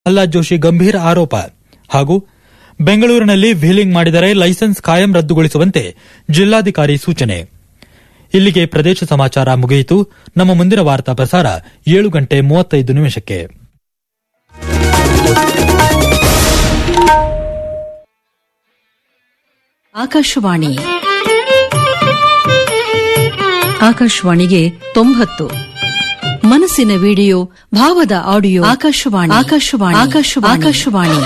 ಪ್ರಹ್ಲಾದ್ ಜೋಶಿ ಗಂಭೀರ ಆರೋಪ ಹಾಗೂ ಬೆಂಗಳೂರಿನಲ್ಲಿ ವ್ಹೀಲಿಂಗ್ ಮಾಡಿದರೆ ಲೈಸೆನ್ಸ್ ಕಾಯಂ ರದ್ದುಗೊಳಿಸುವಂತೆ ಜಿಲ್ಲಾಧಿಕಾರಿ ಸೂಚನೆ ಇಲ್ಲಿಗೆ ಪ್ರದೇಶ ಸಮಾಚಾರ ಮುಗಿಯಿತು ನಮ್ಮ ಮುಂದಿನ ವಾರ್ತಾ ಪ್ರಸಾರ ಏಳು ಗಂಟೆ ಮೂವತ್ತೈದು ನಿಮಿಷಕ್ಕೆ ಆಕಾಶವಾಣಿ ಆಕಾಶವಾಣಿಗೆ ತೊಂಬತ್ತು ಮನಸ್ಸಿನ ವಿಡಿಯೋ ಭಾವದ ಆಡಿಯೋ ಆಕಾಶವಾಣಿ ಆಕಾಶವಾಣಿ ಆಕಾಶವಾಣಿ ಆಕಾಶವಾಣಿ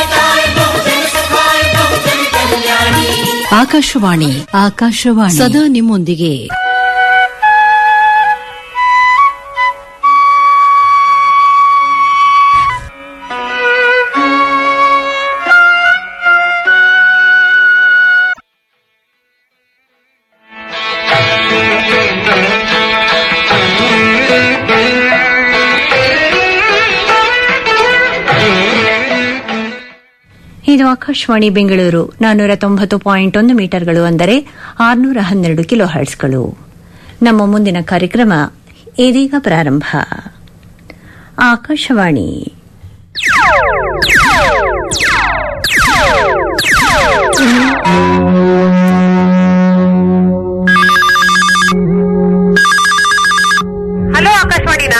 ಆಕಾಶವಾಣಿ ಆಕಾಶವಾಣಿ ಸದಾ ನಿಮ್ಮೊಂದಿಗೆ ಇದು ಆಕಾಶವಾಣಿ ಬೆಂಗಳೂರು ನಾನ್ನೂರ ತೊಂಬತ್ತು ಪಾಯಿಂಟ್ ಒಂದು ಮೀಟರ್ಗಳು ಅಂದರೆ ಆರುನೂರ ಹನ್ನೆರಡು ಕಿಲೋ ಹರ್ಟ್ಸ್ಗಳು ನಮ್ಮ ಮುಂದಿನ ಕಾರ್ಯಕ್ರಮ ಇದೀಗ ಪ್ರಾರಂಭ ಆಕಾಶವಾಣಿ ಹಲೋ ಆಕಾಶವಾಣಿನಾ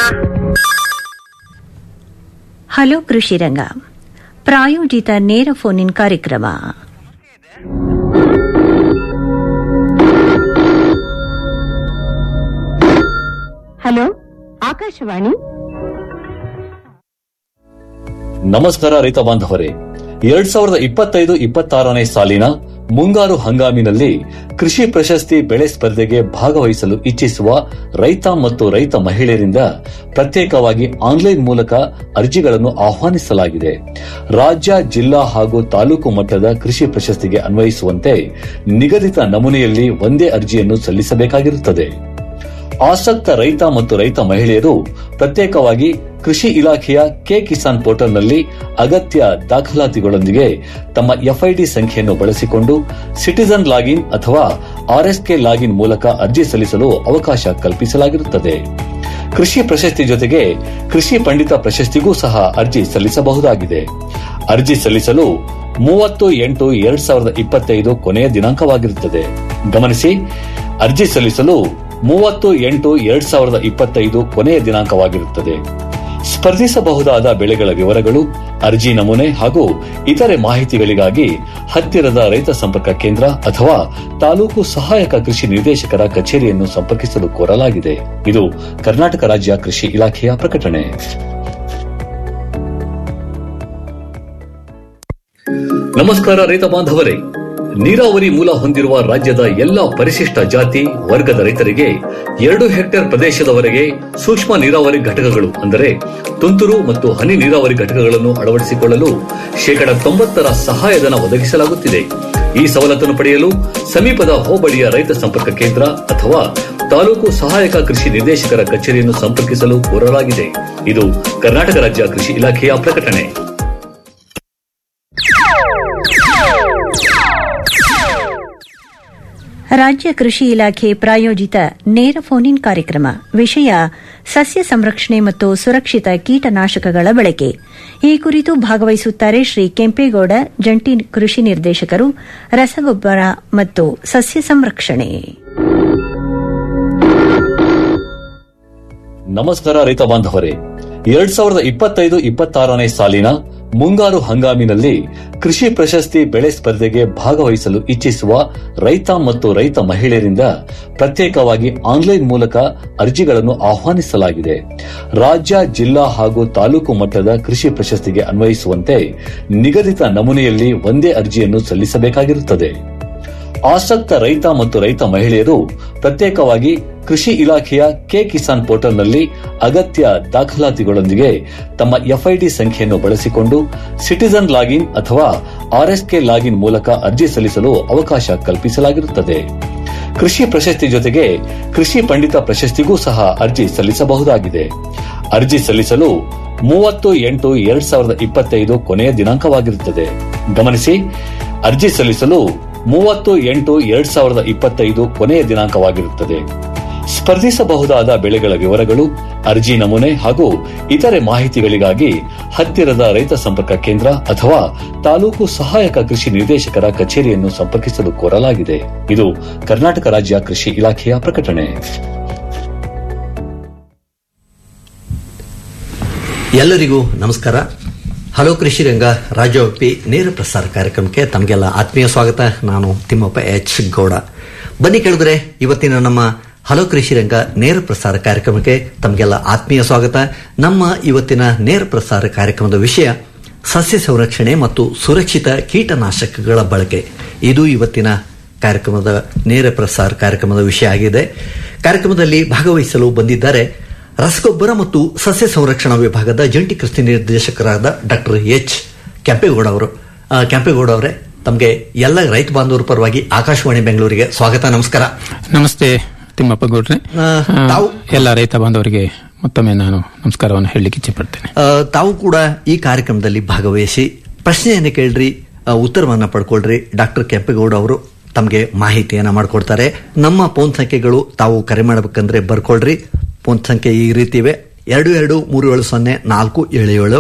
ಹಲೋ ಕೃಷಿ ರಂಗ ಪ್ರಾಯೋಜಿತ ನೇರ ಫೋನ್ ಇನ್ ಕಾರ್ಯಕ್ರಮ ಹಲೋ ಆಕಾಶವಾಣಿ ನಮಸ್ಕಾರ ರೈತ ಬಾಂಧವರೇ ಎರಡ್ ಸಾವಿರದ ಇಪ್ಪತ್ತೈದು ಇಪ್ಪತ್ತಾರನೇ ಸಾಲಿನ ಮುಂಗಾರು ಹಂಗಾಮಿನಲ್ಲಿ ಕೃಷಿ ಪ್ರಶಸ್ತಿ ಬೆಳೆ ಸ್ಪರ್ಧೆಗೆ ಭಾಗವಹಿಸಲು ಇಚ್ಛಿಸುವ ರೈತ ಮತ್ತು ರೈತ ಮಹಿಳೆಯರಿಂದ ಪ್ರತ್ಯೇಕವಾಗಿ ಆನ್ಲೈನ್ ಮೂಲಕ ಅರ್ಜಿಗಳನ್ನು ಆಹ್ವಾನಿಸಲಾಗಿದೆ ರಾಜ್ಯ ಜಿಲ್ಲಾ ಹಾಗೂ ತಾಲೂಕು ಮಟ್ಟದ ಕೃಷಿ ಪ್ರಶಸ್ತಿಗೆ ಅನ್ವಯಿಸುವಂತೆ ನಿಗದಿತ ನಮೂನೆಯಲ್ಲಿ ಒಂದೇ ಅರ್ಜಿಯನ್ನು ಸಲ್ಲಿಸಬೇಕಾಗಿರುತ್ತದೆ ಆಸಕ್ತ ರೈತ ಮತ್ತು ರೈತ ಮಹಿಳೆಯರು ಪ್ರತ್ಯೇಕವಾಗಿ ಕೃಷಿ ಇಲಾಖೆಯ ಕೆ ಕಿಸಾನ್ ಪೋರ್ಟಲ್ನಲ್ಲಿ ಅಗತ್ಯ ದಾಖಲಾತಿಗಳೊಂದಿಗೆ ತಮ್ಮ ಎಫ್ಐಡಿ ಸಂಖ್ಯೆಯನ್ನು ಬಳಸಿಕೊಂಡು ಸಿಟಿಜನ್ ಲಾಗಿನ್ ಅಥವಾ ಆರ್ಎಸ್ಕೆ ಲಾಗಿನ್ ಮೂಲಕ ಅರ್ಜಿ ಸಲ್ಲಿಸಲು ಅವಕಾಶ ಕಲ್ಪಿಸಲಾಗಿರುತ್ತದೆ ಕೃಷಿ ಪ್ರಶಸ್ತಿ ಜೊತೆಗೆ ಕೃಷಿ ಪಂಡಿತ ಪ್ರಶಸ್ತಿಗೂ ಸಹ ಅರ್ಜಿ ಸಲ್ಲಿಸಬಹುದಾಗಿದೆ ಅರ್ಜಿ ಸಲ್ಲಿಸಲು ಮೂವತ್ತು ಎಂಟು ಎರಡ್ ಸಾವಿರದ ಇಪ್ಪತ್ತೈದು ಕೊನೆಯ ದಿನಾಂಕವಾಗಿರುತ್ತದೆ ಗಮನಿಸಿ ಅರ್ಜಿ ಸಲ್ಲಿಸಲು ಮೂವತ್ತು ಎಂಟು ಎರಡ್ ಸಾವಿರದ ಇಪ್ಪತ್ತೈದು ಕೊನೆಯ ದಿನಾಂಕವಾಗಿರುತ್ತದೆ ಸ್ಪರ್ಧಿಸಬಹುದಾದ ಬೆಳೆಗಳ ವಿವರಗಳು ಅರ್ಜಿ ನಮೂನೆ ಹಾಗೂ ಇತರೆ ಮಾಹಿತಿಗಳಿಗಾಗಿ ಹತ್ತಿರದ ರೈತ ಸಂಪರ್ಕ ಕೇಂದ್ರ ಅಥವಾ ತಾಲೂಕು ಸಹಾಯಕ ಕೃಷಿ ನಿರ್ದೇಶಕರ ಕಚೇರಿಯನ್ನು ಸಂಪರ್ಕಿಸಲು ಕೋರಲಾಗಿದೆ ಇದು ಕರ್ನಾಟಕ ರಾಜ್ಯ ಕೃಷಿ ಇಲಾಖೆಯ ಪ್ರಕಟಣೆ ನಮಸ್ಕಾರ ರೈತ ಬಾಂಧವರೇ ನೀರಾವರಿ ಮೂಲ ಹೊಂದಿರುವ ರಾಜ್ಯದ ಎಲ್ಲಾ ಪರಿಶಿಷ್ಟ ಜಾತಿ ವರ್ಗದ ರೈತರಿಗೆ ಎರಡು ಹೆಕ್ಟೇರ್ ಪ್ರದೇಶದವರೆಗೆ ಸೂಕ್ಷ್ಮ ನೀರಾವರಿ ಘಟಕಗಳು ಅಂದರೆ ತುಂತುರು ಮತ್ತು ಹನಿ ನೀರಾವರಿ ಘಟಕಗಳನ್ನು ಅಳವಡಿಸಿಕೊಳ್ಳಲು ಶೇಕಡ ತೊಂಬತ್ತರ ಸಹಾಯಧನ ಒದಗಿಸಲಾಗುತ್ತಿದೆ ಈ ಸವಲತ್ತನ್ನು ಪಡೆಯಲು ಸಮೀಪದ ಹೋಬಳಿಯ ರೈತ ಸಂಪರ್ಕ ಕೇಂದ್ರ ಅಥವಾ ತಾಲೂಕು ಸಹಾಯಕ ಕೃಷಿ ನಿರ್ದೇಶಕರ ಕಚೇರಿಯನ್ನು ಸಂಪರ್ಕಿಸಲು ಕೋರಲಾಗಿದೆ ಇದು ಕರ್ನಾಟಕ ರಾಜ್ಯ ಕೃಷಿ ಇಲಾಖೆಯ ಪ್ರಕಟಣೆ ರಾಜ್ಯ ಕೃಷಿ ಇಲಾಖೆ ಪ್ರಾಯೋಜಿತ ನೇರ ಫೋನ್ ಇನ್ ಕಾರ್ಯಕ್ರಮ ವಿಷಯ ಸಸ್ಯ ಸಂರಕ್ಷಣೆ ಮತ್ತು ಸುರಕ್ಷಿತ ಕೀಟನಾಶಕಗಳ ಬಳಕೆ ಈ ಕುರಿತು ಭಾಗವಹಿಸುತ್ತಾರೆ ಶ್ರೀ ಕೆಂಪೇಗೌಡ ಜಂಟಿ ಕೃಷಿ ನಿರ್ದೇಶಕರು ರಸಗೊಬ್ಬರ ಮತ್ತು ಸಸ್ಯ ಸಂರಕ್ಷಣೆ ನಮಸ್ಕಾರ ರೈತ ಬಾಂಧವರೇ ಎರಡ್ ಸಾವಿರದ ಇಪ್ಪತ್ತೈದು ಇಪ್ಪತ್ತಾರನೇ ಸಾಲಿನ ಮುಂಗಾರು ಹಂಗಾಮಿನಲ್ಲಿ ಕೃಷಿ ಪ್ರಶಸ್ತಿ ಬೆಳೆ ಸ್ಪರ್ಧೆಗೆ ಭಾಗವಹಿಸಲು ಇಚ್ಛಿಸುವ ರೈತ ಮತ್ತು ರೈತ ಮಹಿಳೆಯರಿಂದ ಪ್ರತ್ಯೇಕವಾಗಿ ಆನ್ಲೈನ್ ಮೂಲಕ ಅರ್ಜಿಗಳನ್ನು ಆಹ್ವಾನಿಸಲಾಗಿದೆ ರಾಜ್ಯ ಜಿಲ್ಲಾ ಹಾಗೂ ತಾಲೂಕು ಮಟ್ಟದ ಕೃಷಿ ಪ್ರಶಸ್ತಿಗೆ ಅನ್ವಯಿಸುವಂತೆ ನಿಗದಿತ ನಮೂನೆಯಲ್ಲಿ ಒಂದೇ ಅರ್ಜಿಯನ್ನು ಸಲ್ಲಿಸಬೇಕಾಗಿರುತ್ತದೆ ಆಸಕ್ತ ರೈತ ಮತ್ತು ರೈತ ಮಹಿಳೆಯರು ಪ್ರತ್ಯೇಕವಾಗಿ ಕೃಷಿ ಇಲಾಖೆಯ ಕೆ ಕಿಸಾನ್ ಪೋರ್ಟಲ್ನಲ್ಲಿ ಅಗತ್ಯ ದಾಖಲಾತಿಗಳೊಂದಿಗೆ ತಮ್ಮ ಎಫ್ಐಡಿ ಸಂಖ್ಯೆಯನ್ನು ಬಳಸಿಕೊಂಡು ಸಿಟಿಜನ್ ಲಾಗಿನ್ ಅಥವಾ ಆರ್ಎಸ್ಕೆ ಲಾಗಿನ್ ಮೂಲಕ ಅರ್ಜಿ ಸಲ್ಲಿಸಲು ಅವಕಾಶ ಕಲ್ಪಿಸಲಾಗಿರುತ್ತದೆ ಕೃಷಿ ಪ್ರಶಸ್ತಿ ಜೊತೆಗೆ ಕೃಷಿ ಪಂಡಿತ ಪ್ರಶಸ್ತಿಗೂ ಸಹ ಅರ್ಜಿ ಸಲ್ಲಿಸಬಹುದಾಗಿದೆ ಅರ್ಜಿ ಸಲ್ಲಿಸಲು ಮೂವತ್ತು ಎಂಟು ಎರಡ್ ಸಾವಿರದ ಇಪ್ಪತ್ತೈದು ಕೊನೆಯ ದಿನಾಂಕವಾಗಿರುತ್ತದೆ ಗಮನಿಸಿ ಅರ್ಜಿ ಸಲ್ಲಿಸಲು ಮೂವತ್ತು ಎಂಟು ಎರಡ್ ಸಾವಿರದ ಇಪ್ಪತ್ತೈದು ಕೊನೆಯ ದಿನಾಂಕವಾಗಿರುತ್ತದೆ ಸ್ಪರ್ಧಿಸಬಹುದಾದ ಬೆಳೆಗಳ ವಿವರಗಳು ಅರ್ಜಿ ನಮೂನೆ ಹಾಗೂ ಇತರೆ ಮಾಹಿತಿಗಳಿಗಾಗಿ ಹತ್ತಿರದ ರೈತ ಸಂಪರ್ಕ ಕೇಂದ್ರ ಅಥವಾ ತಾಲೂಕು ಸಹಾಯಕ ಕೃಷಿ ನಿರ್ದೇಶಕರ ಕಚೇರಿಯನ್ನು ಸಂಪರ್ಕಿಸಲು ಕೋರಲಾಗಿದೆ ಇದು ಕರ್ನಾಟಕ ರಾಜ್ಯ ಕೃಷಿ ಇಲಾಖೆಯ ಪ್ರಕಟಣೆ ಎಲ್ಲರಿಗೂ ನಮಸ್ಕಾರ ಹಲೋ ಕೃಷಿ ರಂಗ ರಾಜ್ಯವ್ಯಾಪಿ ನೇರ ಪ್ರಸಾರ ಕಾರ್ಯಕ್ರಮಕ್ಕೆ ತಮಗೆಲ್ಲ ಆತ್ಮೀಯ ಸ್ವಾಗತ ನಾನು ತಿಮ್ಮಪ್ಪ ಎಚ್ ಗೌಡ ಬನ್ನಿ ಕೇಳಿದ್ರೆ ಇವತ್ತಿನ ನಮ್ಮ ಹಲೋ ಕೃಷಿ ರಂಗ ನೇರ ಪ್ರಸಾರ ಕಾರ್ಯಕ್ರಮಕ್ಕೆ ತಮಗೆಲ್ಲ ಆತ್ಮೀಯ ಸ್ವಾಗತ ನಮ್ಮ ಇವತ್ತಿನ ನೇರ ಪ್ರಸಾರ ಕಾರ್ಯಕ್ರಮದ ವಿಷಯ ಸಸ್ಯ ಸಂರಕ್ಷಣೆ ಮತ್ತು ಸುರಕ್ಷಿತ ಕೀಟನಾಶಕಗಳ ಬಳಕೆ ಇದು ಇವತ್ತಿನ ಕಾರ್ಯಕ್ರಮದ ನೇರ ಪ್ರಸಾರ ಕಾರ್ಯಕ್ರಮದ ವಿಷಯ ಆಗಿದೆ ಕಾರ್ಯಕ್ರಮದಲ್ಲಿ ಭಾಗವಹಿಸಲು ಬಂದಿದ್ದಾರೆ ರಸಗೊಬ್ಬರ ಮತ್ತು ಸಸ್ಯ ಸಂರಕ್ಷಣಾ ವಿಭಾಗದ ಜಂಟಿ ಕೃಷಿ ನಿರ್ದೇಶಕರಾದ ಡಾಕ್ಟರ್ ಎಚ್ ಕೆಂಪೇಗೌಡ ಅವರು ಆ, ಕೆಂಪೇಗೌಡ ಅವರೇ ತಮಗೆ ಎಲ್ಲ ರೈತ ಬಾಂಧವರ ಪರವಾಗಿ ಆಕಾಶವಾಣಿ ಬೆಂಗಳೂರಿಗೆ ಸ್ವಾಗತ ನಮಸ್ಕಾರ ನಮಸ್ತೆ ತಿಮ್ಮಪ್ಪ ಗೌಡ್ರೆ ಆ, ಆ, ತಾವು- ಎಲ್ಲ ರೈತ ಬಾಂಧವರಿಗೆ ಮತ್ತೊಮ್ಮೆ ನಾನು ನಮಸ್ಕಾರವನ್ನು ಹೇಳಲಿಕ್ಕೆ ಇಚ್ಛೆಪಡ್ತೇನೆ ಆ, ತಾವು ಕೂಡ ಈ ಕಾರ್ಯಕ್ರಮದಲ್ಲಿ ಭಾಗವಹಿಸಿ ಪ್ರಶ್ನೆಯನ್ನು ಕೇಳ್ರಿ ಆ, ಉತ್ತರವನ್ನ ಪಡ್ಕೊಳ್ರಿ ಡಾಕ್ಟರ್ ಕೆಂಪೇಗೌಡ ಅವರು ತಮಗೆ ಮಾಹಿತಿಯನ್ನ ಮಾಡಿಕೊಡ್ತಾರೆ ನಮ್ಮ ಫೋನ್ ಸಂಖ್ಯೆಗಳು ತಾವು ಕರೆ ಮಾಡಬೇಕಂದ್ರೆ ಬರ್ಕೊಳ್ರಿ ಫೋನ್ ಸಂಖ್ಯೆ ಈ ರೀತಿ ಇವೆ ಎರಡು ಎರಡು ಮೂರು ಏಳು ಸೊನ್ನೆ ನಾಲ್ಕು ಏಳು ಏಳು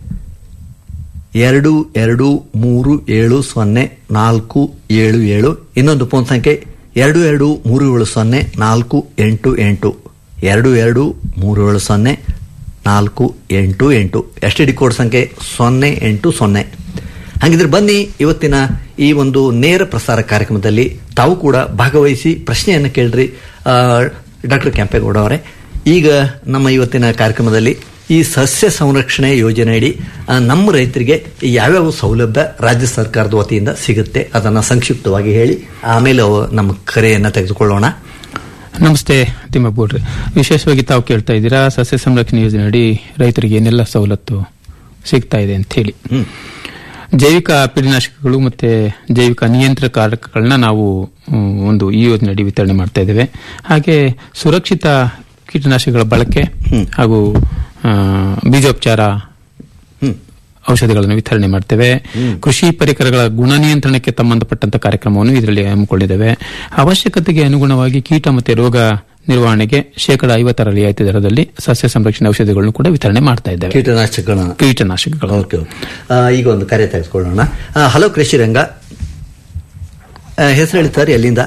ಎರಡು ಎರಡು ಮೂರು ಏಳು ಸೊನ್ನೆ ನಾಲ್ಕು ಏಳು ಏಳು ಇನ್ನೊಂದು ಫೋನ್ ಸಂಖ್ಯೆ ಎರಡು ಎರಡು ಮೂರು ಏಳು ಸೊನ್ನೆ ನಾಲ್ಕು ಎಂಟು ಎಂಟು ಎರಡು ಎರಡು ಮೂರು ಏಳು ಸೊನ್ನೆ ನಾಲ್ಕು ಎಂಟು ಎಂಟು ಎಸ್ ಟಿ ಡಿ ಕೋಡ್ ಸಂಖ್ಯೆ ಸೊನ್ನೆ ಎಂಟು ಸೊನ್ನೆ ಹಾಗಿದ್ರೆ ಬನ್ನಿ ಇವತ್ತಿನ ಈ ಒಂದು ನೇರ ಪ್ರಸಾರ ಕಾರ್ಯಕ್ರಮದಲ್ಲಿ ತಾವು ಕೂಡ ಭಾಗವಹಿಸಿ ಪ್ರಶ್ನೆಯನ್ನು ಕೇಳ್ರಿ ಡಾಕ್ಟರ್ ಕೆಂಪೇಗೌಡ ಅವರೇ ಈಗ ನಮ್ಮ ಇವತ್ತಿನ ಕಾರ್ಯಕ್ರಮದಲ್ಲಿ ಈ ಸಸ್ಯ ಸಂರಕ್ಷಣೆ ಯೋಜನೆಯಡಿ ಆ, ನಮ್ಮ ರೈತರಿಗೆ ಯಾವ್ಯಾವ ಸೌಲಭ್ಯ ರಾಜ್ಯ ಸರ್ಕಾರದ ವತಿಯಿಂದ ಸಿಗುತ್ತೆ ಅದನ್ನ ಸಂಕ್ಷಿಪ್ತವಾಗಿ ಹೇಳಿ ಆಮೇಲೆ ಅವು ನಮ್ಮ ಕರೆಯನ್ನ ತೆಗೆದುಕೊಳ್ಳೋಣ ನಮಸ್ತೆ ತಿಮ್ಮಪ್ಪ ಗೌಡ್ರೆ ವಿಶೇಷವಾಗಿ ತಾವು ಕೇಳ್ತಾ ಇದ್ದೀರಾ ಸಸ್ಯ ಸಂರಕ್ಷಣೆ ಯೋಜನೆಯಡಿ ರೈತರಿಗೆ ಏನೆಲ್ಲ ಸವಲತ್ತು ಸಿಗ್ತಾ ಇದೆ ಅಂತ ಹೇಳಿ ಹ್ಮ್. ಜೈವಿಕ ಪೀಡನಾಶಕಗಳು ಮತ್ತೆ ಜೈವಿಕ ನಿಯಂತ್ರಕಾರಕಗಳನ್ನ ನಾವು ಹ್ಮ್, ಒಂದು ಈ ಯೋಜನೆಯಡಿ ವಿತರಣೆ ಮಾಡ್ತಾ ಇದ್ದೇವೆ ಹಾಗೆ ಸುರಕ್ಷಿತ ಕೀಟನಾಶಕಗಳ ಬಳಕೆ ಹಾಗೂ ಆ, ಬೀಜೋಪಚಾರ ಹ್ಮ್. ಔಷಧಿಗಳನ್ನು ವಿತರಣೆ ಮಾಡ್ತೇವೆ ಕೃಷಿ ಪರಿಕರಗಳ ಗುಣ ನಿಯಂತ್ರಣಕ್ಕೆ ಸಂಬಂಧಪಟ್ಟಂತ ಕಾರ್ಯಕ್ರಮವನ್ನು ಇದರಲ್ಲಿ ಹಮ್ಮಿಕೊಂಡಿದ್ದೇವೆ ಅವಶ್ಯಕತೆಗೆ ಅನುಗುಣವಾಗಿ ಕೀಟ ಮತ್ತೆ ರೋಗ ನಿರ್ವಹಣೆಗೆ ಶೇಕಡ ಐವತ್ತರ ರಿಯಾಯಿತಿ ದರದಲ್ಲಿ ಸಸ್ಯ ಸಂರಕ್ಷಣೆ ಔಷಧಿಗಳನ್ನು ಕೂಡ ವಿತರಣೆ ಮಾಡ್ತಾ ಇದ್ದೇವೆ ಕೀಟನಾಶಕಗಳನ್ನ ಕೀಟನಾಶಕಗಳು ಓಕೆ ಓಕೆ. ಆ, ಈಗ ಒಂದು ಕರೆ ತೆಗೆದುಕೊಳ್ಳೋಣ ಆ, ಹಲೋ ಕೃಷಿ ರಂಗ ಆ, ಹೆಸರು ಹೇಳಿ ಸರ್ ಎಲ್ಲಿಂದ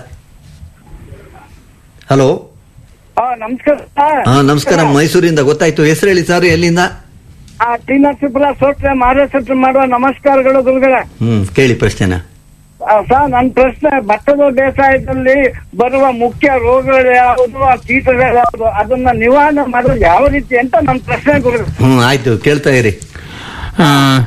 ಹಲೋ ಆ, ನಮಸ್ಕಾರ ಆ, ನಮಸ್ಕಾರ ಮೈಸೂರಿಂದ ಗೊತ್ತಾಯ್ತು ಹೆಸರು ಹೇಳಿ ಸರ್ ಎಲ್ಲಿಂದ ಆ, ಟಿ ನರಸೀಪುರ ಸೋಟ್ರೆ ಮಾರೇಶ್ವರ ಮಾಡುವ ನಮಸ್ಕಾರಗಳು ಗುರುಗಳೇ ಹ್ಮ್ ಕೇಳಿ ಪ್ರಶ್ನೆನ ಆ, ಸರ್ ನನ್ನ ಪ್ರಶ್ನೆ ಭತ್ತದ ಬೇಸಾಯದಲ್ಲಿ ಬರುವ ಮುಖ್ಯ ರೋಗಗಳು ಯಾವುದು ಆ ಕೀಟಗಳು ಯಾವುದು ಅದನ್ನ ನಿವಾರಣೆ ಮಾಡೋದು ಯಾವ ರೀತಿ ಅಂತ ನನ್ನ ಪ್ರಶ್ನೆ ಗುರುಗಳು ಹ್ಮ್ ಆಯ್ತು ಕೇಳ್ತಾ ಇರಿ ಆ,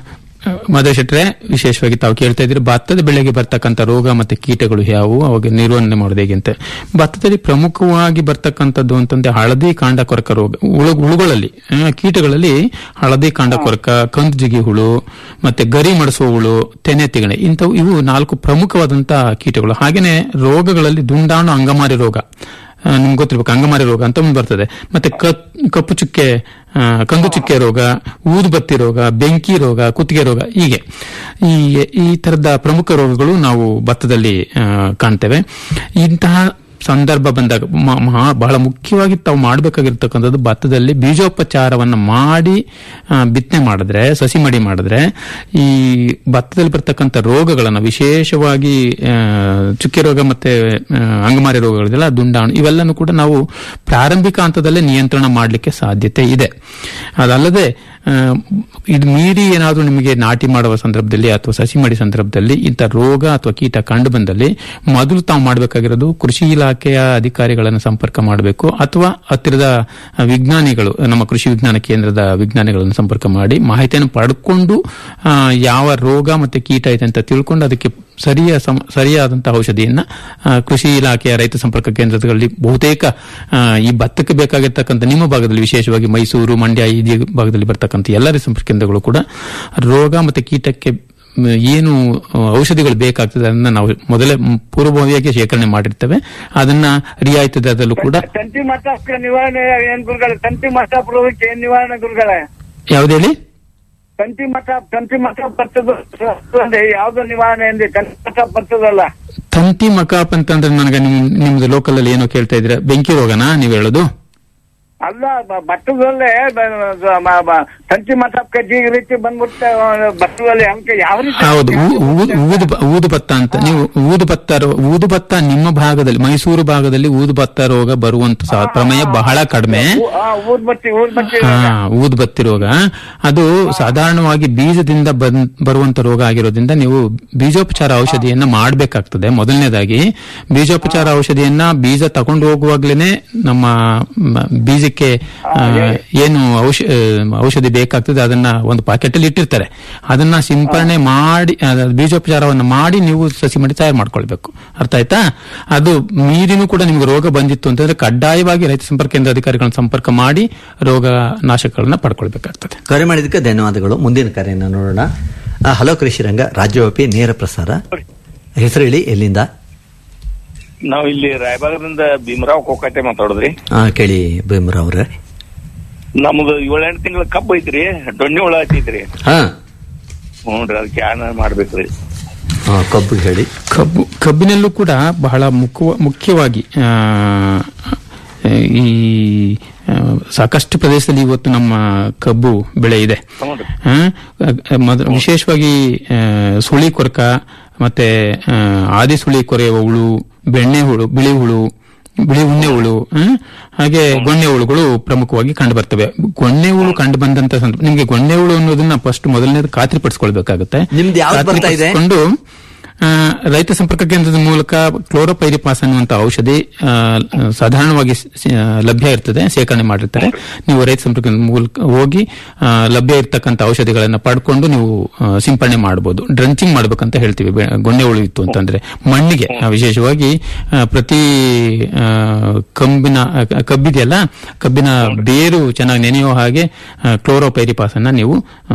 ಮಾಧವ ಶೆಟ್ರೆ ವಿಶೇಷವಾಗಿ ತಾವು ಕೇಳ್ತಾ ಇದ್ದೀರಿ ಭತ್ತದ ಬೆಳೆಗೆ ಬರ್ತಕ್ಕಂಥ ರೋಗ ಮತ್ತೆ ಕೀಟಗಳು ಯಾವುವು ಅವಾಗ ನಿರ್ವಹಣೆ ಮಾಡೋದು ಹೇಗೆ ಅಂತ ಭತ್ತದಲ್ಲಿ ಪ್ರಮುಖವಾಗಿ ಬರ್ತಕ್ಕಂಥದ್ದು ಅಂತಂದ್ರೆ ಹಳದಿ ಕಾಂಡ ಕೊರಕ ರೋಗ ಹುಳು ಹುಳುಗಳಲ್ಲಿ ಆ, ಕೀಟಗಳಲ್ಲಿ ಹಳದಿ ಕಾಂಡ ಕೊರಕ ಕಂದು ಜಿಗಿ ಹುಳು ಮತ್ತೆ ಗರಿ ಮಡಿಸುವ ಹುಳು ತೆನೆ ತಿಗಣೆ ಇಂಥವು ಇವು ನಾಲ್ಕು ಪ್ರಮುಖವಾದಂತಹ ಕೀಟಗಳು ಹಾಗೇನೆ ರೋಗಗಳಲ್ಲಿ ದುಂಡಾಣು ಅಂಗಮಾರಿ ರೋಗ ಆ, ನಿಮ್ಗೆ ಗೊತ್ತಿರ್ಬೇಕು ಅಂಗಮಾರಿ ರೋಗ ಅಂತ ಒಂದು ಬರ್ತದೆ ಮತ್ತೆ ಕ- ಕಪ್ಪು ಚುಕ್ಕೆ ಆ, ಕಂದು ಚುಕ್ಕೆ ರೋಗ ಊದುಬತ್ತಿ ರೋಗ ಬೆಂಕಿ ರೋಗ ಕುತ್ತಿಗೆ ರೋಗ ಹೀಗೆ ಈ ಈ ತರದ ಪ್ರಮುಖ ರೋಗಗಳು ನಾವು ಭತ್ತದಲ್ಲಿ ಆ, ಕಾಣ್ತೇವೆ ಇಂತಹ ಸಂದರ್ಭ ಬಂದಾಗ ಮ- ಮಹಾ- ಬಹಳ ಮುಖ್ಯವಾಗಿ ತಾವು ಮಾಡಬೇಕಾಗಿರ್ತಕ್ಕಂಥದ್ದು ಭತ್ತದಲ್ಲಿ ಬೀಜೋಪಚಾರವನ್ನು ಮಾಡಿ ಆ, ಬಿತ್ತನೆ ಮಾಡಿದ್ರೆ ಸಸಿ ಮಡಿ ಮಾಡಿದ್ರೆ ಈ ಭತ್ತದಲ್ಲಿ ಬರ್ತಕ್ಕಂಥ ರೋಗಗಳನ್ನು ವಿಶೇಷವಾಗಿ ಆ, ಚುಕ್ಕೆ ರೋಗ ಮತ್ತೆ ಆ, ಅಂಗಮಾರಿ ರೋಗಗಳಿದೆಲ್ಲ ದುಂಡಾಣು ಇವೆಲ್ಲನೂ ಕೂಡ ನಾವು ಪ್ರಾರಂಭಿಕ ಹಂತದಲ್ಲೇ ನಿಯಂತ್ರಣ ಮಾಡಲಿಕ್ಕೆ ಸಾಧ್ಯತೆ ಇದೆ ಅದಲ್ಲದೆ ಆ, ಇದು ಮೀರಿ ಏನಾದರೂ ನಿಮಗೆ ನಾಟಿ ಮಾಡುವ ಸಂದರ್ಭದಲ್ಲಿ ಅಥವಾ ಸಸಿ ಮಾಡಿ ಸಂದರ್ಭದಲ್ಲಿ ಇಂಥ ರೋಗ ಅಥವಾ ಕೀಟ ಕಂಡು ಬಂದಲ್ಲಿ ಮೊದಲು ತಾವು ಮಾಡಬೇಕಾಗಿರೋದು ಕೃಷಿ ಇಲಾಖೆಯ ಅಧಿಕಾರಿಗಳನ್ನು ಸಂಪರ್ಕ ಮಾಡಬೇಕು ಅಥವಾ ಹತ್ತಿರದ ವಿಜ್ಞಾನಿಗಳು ನಮ್ಮ ಕೃಷಿ ವಿಜ್ಞಾನ ಕೇಂದ್ರದ ವಿಜ್ಞಾನಿಗಳನ್ನು ಸಂಪರ್ಕ ಮಾಡಿ ಮಾಹಿತಿಯನ್ನು ಪಡ್ಕೊಂಡು ಆ, ಯಾವ ರೋಗ ಮತ್ತೆ ಕೀಟ ಇದೆ ಅಂತ ತಿಳ್ಕೊಂಡು ಅದಕ್ಕೆ ಸರಿಯ ಸಮ- ಸರಿಯಾದಂತಹ ಔಷಧಿಯನ್ನ ಆ, ಕೃಷಿ ಇಲಾಖೆಯ ರೈತ ಸಂಪರ್ಕ ಕೇಂದ್ರಗಳಲ್ಲಿ ಬಹುತೇಕ ಆ, ಈ ಭತ್ತಕ್ಕೆ ಬೇಕಾಗಿರ್ತಕ್ಕಂಥ ನಿಮ್ಮ ಭಾಗದಲ್ಲಿ ವಿಶೇಷವಾಗಿ ಮೈಸೂರು ಮಂಡ್ಯ ಈ ಜಿ- ಭಾಗದಲ್ಲಿ ಬರ್ತಕ್ಕಂಥ ಎಲ್ಲ ರೈತ ಸಂಪರ್ಕ ಕೇಂದ್ರಗಳು ಕೂಡ ರೋಗ ಮತ್ತೆ ಕೀಟಕ್ಕೆ ಮ್, ಏನು ಆ, ಔಷಧಿಗಳು ಬೇಕಾಗ್ತದೆ ಅದನ್ನ ನಾವು ಮೊದಲೇ ಮ್, ಪೂರ್ವಭಾವಿಯಾಗಿ ಶೇಖರಣೆ ಮಾಡಿರ್ತೇವೆ ಅದನ್ನ ರಿಯಾಯಿತಿ ದರದಲ್ಲೂ ಕೂಡ ತಂತಿ ಮಟ್ಟ ನಿವಾರಣೆ ಏನ್ ಗುರುಗಳೇ ತಂತಿ ಮಟ್ಟ ರೋಗಕ್ಕೆ ಏನ್ ನಿವಾರಣೆ ಗುರುಗಳೇ ಯಾವ್ದು ಹೇಳಿ ತಂತಿ ಮಟ್ಟ ತಂತಿ ಮಟ್ಟ ಬರ್ತದ ಯಾವ್ದು ನಿವಾರಣೆ ಎಂದ್ರೆ ತಂತಿ ಮಟ್ಟ ಬರ್ತದಲ್ಲ ತಂತಿ ಮಕಾಪ್ ಅಂತಂದ್ರೆ ನನಗೆ ನಿಮ್ ನಿಮ್ದು ಲೋಕಲ್ ಅಲ್ಲಿ ಏನೋ ಕೇಳ್ತಾ ಇದ್ರೆ ಬೆಂಕಿ ರೋಗನಾ ನೀವು ಹೇಳೋದು ಅಲ್ಲ ಬ- ಭತ್ತದಲ್ಲೇ ಬ- ಬ- ಮ- ಮ- ತಂತಿ ಮತ ಕಜ್ಜಿ ಈ ರೀತಿ ಬಂದ್ಬಿಟ್ಟು ಆ, ಭತ್ತದಲ್ಲಿ ಅಂಕೆ ಯಾವ ರೀತಿ ಹೌದು ಊ- ಊದು ಊದು ಬ- ಊದು ಭತ್ತ ಅಂತ ನೀವು ಊದು ಭತ್ತ ರೋ- ಊದು ಭತ್ತ ನಿಮ್ಮ ಭಾಗದಲ್ಲಿ ಮೈಸೂರು ಭಾಗದಲ್ಲಿ ಊದು ಭತ್ತ ರೋಗ ಬರುವಂತ ಸಹ ಪ್ರಮೇಯ ಬಹಳ ಕಡಿಮೆ ಊ- ಆ, ಊದ್ಬತ್ತಿ ಊದ್ಬತ್ತಿ ಹಾ ಊದ್ ಬತ್ತಿ ರೋಗ ಅದು ಸಾಧಾರಣವಾಗಿ ಬೀಜದಿಂದ ಬನ್- ಬರುವಂತ ರೋಗ ಆಗಿರೋದ್ರಿಂದ ನೀವು ಬೀಜೋಪಚಾರ ಔಷಧಿಯನ್ನ ಮಾಡಬೇಕಾಗ್ತದೆ ಮೊದಲನೇದಾಗಿ ಬೀಜೋಪಚಾರ ಔಷಧಿಯನ್ನ ಬೀಜ ತಗೊಂಡು ಹೋಗುವಾಗ್ಲೇನೆ ನಮ್ಮ ಮ, ಬೀಜಕ್ಕೆ ಆ, ಏನು ಔಷ- ಆ, ಔಷಧಿ ಬೇಕಾಗ್ತದೆ ಅದನ್ನ ಒಂದು ಪಾಕೆಟ್ ಅಲ್ಲಿ ಇಟ್ಟಿರ್ತಾರೆ ಅದನ್ನ ಸಿಂಪರಣೆ ಮಾಡಿ ಆ, ಬೀಜೋಪಚಾರವನ್ನು ಮಾಡಿ ನೀವು ಸಸಿ ಮಾಡಿ ತಯಾರು ಮಾಡ್ಕೊಳ್ಬೇಕು ಅರ್ಥ ಆಯ್ತಾ ಅದು ಮೀರಿನೂ ಕೂಡ ನಿಮ್ಗೆ ರೋಗ ಬಂದಿತ್ತು ಅಂತಂದ್ರೆ ಕಡ್ಡಾಯವಾಗಿ ರೈತ ಸಂಪರ್ಕ ಕೇಂದ್ರ ಅಧಿಕಾರಿಗಳನ್ನ ಸಂಪರ್ಕ ಮಾಡಿ ರೋಗ ನಾಶಕಗಳನ್ನ ಪಡ್ಕೊಳ್ಬೇಕಾಗ್ತದೆ ಕರೆ ಮಾಡಿದ್ದಕ್ಕೆ ಧನ್ಯವಾದಗಳು ಮುಂದಿನ ಕರೆಯನ್ನು ನೋಡೋಣ ಆ, ಹಲೋ ಕೃಷಿರಂಗ ರಾಜ್ಯವ್ಯಾಪಿ ನೇರ ಪ್ರಸಾರ ಹೆಸರು ಹೇಳಿ ಎಲ್ಲಿಂದ ನಾವು ಇಲ್ಲಿ ರಾಯಬಾಗದಿಂದ ಭೀಮರಾವ್ ಕೋಕಾಟೆ ಮಾತಾಡೋದ್ರಿ ಆ, ಕೇಳಿ ಭೀಮರಾವ್ ಅವ್ರೆ ನಮ್ದು ಏಳೆಂಟು ತಿಂಗಳ ಕಬ್ಬು ಐತ್ರಿ ದೊಣ್ಣೆ ಹುಳ ಹತ್ತೈತ್ರಿ ಹಾ ಹ್ಞೂನ್ರಿ ಅದಕ್ಕೆ ಏನ ಮಾಡ್ಬೇಕ್ರಿ ಆ, ಕಬ್ಬು ಹೇಳಿ ಕಬ್ಬು ಕಬ್ಬಿನಲ್ಲೂ ಕೂಡ ಬಹಳ ಮುಖ್ಯ ಮುಖ್ಯವಾಗಿ ಆ, ಈ ಆ, ಸಾಕಷ್ಟು ಪ್ರದೇಶದಲ್ಲಿ ಇವತ್ತು ನಮ್ಮ ಕಬ್ಬು ಬೆಳೆ ಇದೆ ಹ್ಞೂನ್ರಿ ಆ, ಮೊದ- ವಿಶೇಷವಾಗಿ ಆ, ಸುಳಿ ಕೊರಕ ಮತ್ತೆ ಆ, ಆದಿ ಸುಳಿ ಕೊರೆಯುವ ಹುಳು ಬೆಣ್ಣೆ ಹುಳು ಬಿಳಿ ಹುಳು ಬಿಳಿ ಉಣ್ಣೆ ಹುಳು ಆ, ಹಾಗೆ ಗೊಣ್ಣೆ ಹುಳುಗಳು ಪ್ರಮುಖವಾಗಿ ಕಂಡು ಬರ್ತವೆ ಗೊಣ್ಣೆ ಹುಳು ಕಂಡು ಬಂದಂತ ಸಂದರ್ಭ ನಿಮ್ಗೆ ಗೊಣ್ಣೆ ಹುಳು ಅನ್ನೋದನ್ನ ಫಸ್ಟ್ ಮೊದಲನೇದು ಖಾತ್ರಿಪಡಿಸ್ಕೊಳ್ಬೇಕಾಗುತ್ತೆ ನಿಮ್ದು ಯಾವ್ದು ಬರ್ತಾ ಇದೆ? ಖಾತ್ರಿಪಡಿಸ್ಕೊಂಡು, ಆ, ರೈತ ಸಂಪರ್ಕ ಕೇಂದ್ರದ ಮೂಲಕ ಕ್ಲೋರೋಪೈರಿಪಾಸ್ ಅನ್ನುವಂತ ಔಷಧಿ ಆ, ಸಾಧಾರಣವಾಗಿ ಸ- ಸ- ಲಭ್ಯ ಇರ್ತದೆ ಶೇಖರಣೆ ಮಾಡಿರ್ತಾರೆ ನೀವು ರೈತ ಸಂಪರ್ಕ ಕೇಂದ್ರದ ಮೂಲಕ ಹೋಗಿ ಆ, ಲಭ್ಯ ಇರ್ತಕ್ಕಂಥ ಔಷಧಿಗಳನ್ನ ಪಡ್ಕೊಂಡು ನೀವು ಆ, ಸಿಂಪಡಣೆ ಮಾಡಬಹುದು ಡ್ರಂಚಿಂಗ್ ಮಾಡ್ಬೇಕಂತ ಹೇಳ್ತೀವಿ ಬೆ- ಗೊಣ್ಣೆ ಹುಳು ಇತ್ತು ಅಂತಂದ್ರೆ ಮಣ್ಣಿಗೆ ಆ, ವಿಶೇಷವಾಗಿ ಆ, ಪ್ರತಿ ಆ, ಕಂಬಿನ ಆ, ಕಬ್ಬಿದೆಯಲ್ಲ ಕಬ್ಬಿನ ಬೇರು ಚೆನ್ನಾಗಿ ನೆನೆಯುವ ಹಾಗೆ ಕ್ಲೋರೋಪೈರಿಪಾಸ್ ಅನ್ನ ನೀವು ಆ,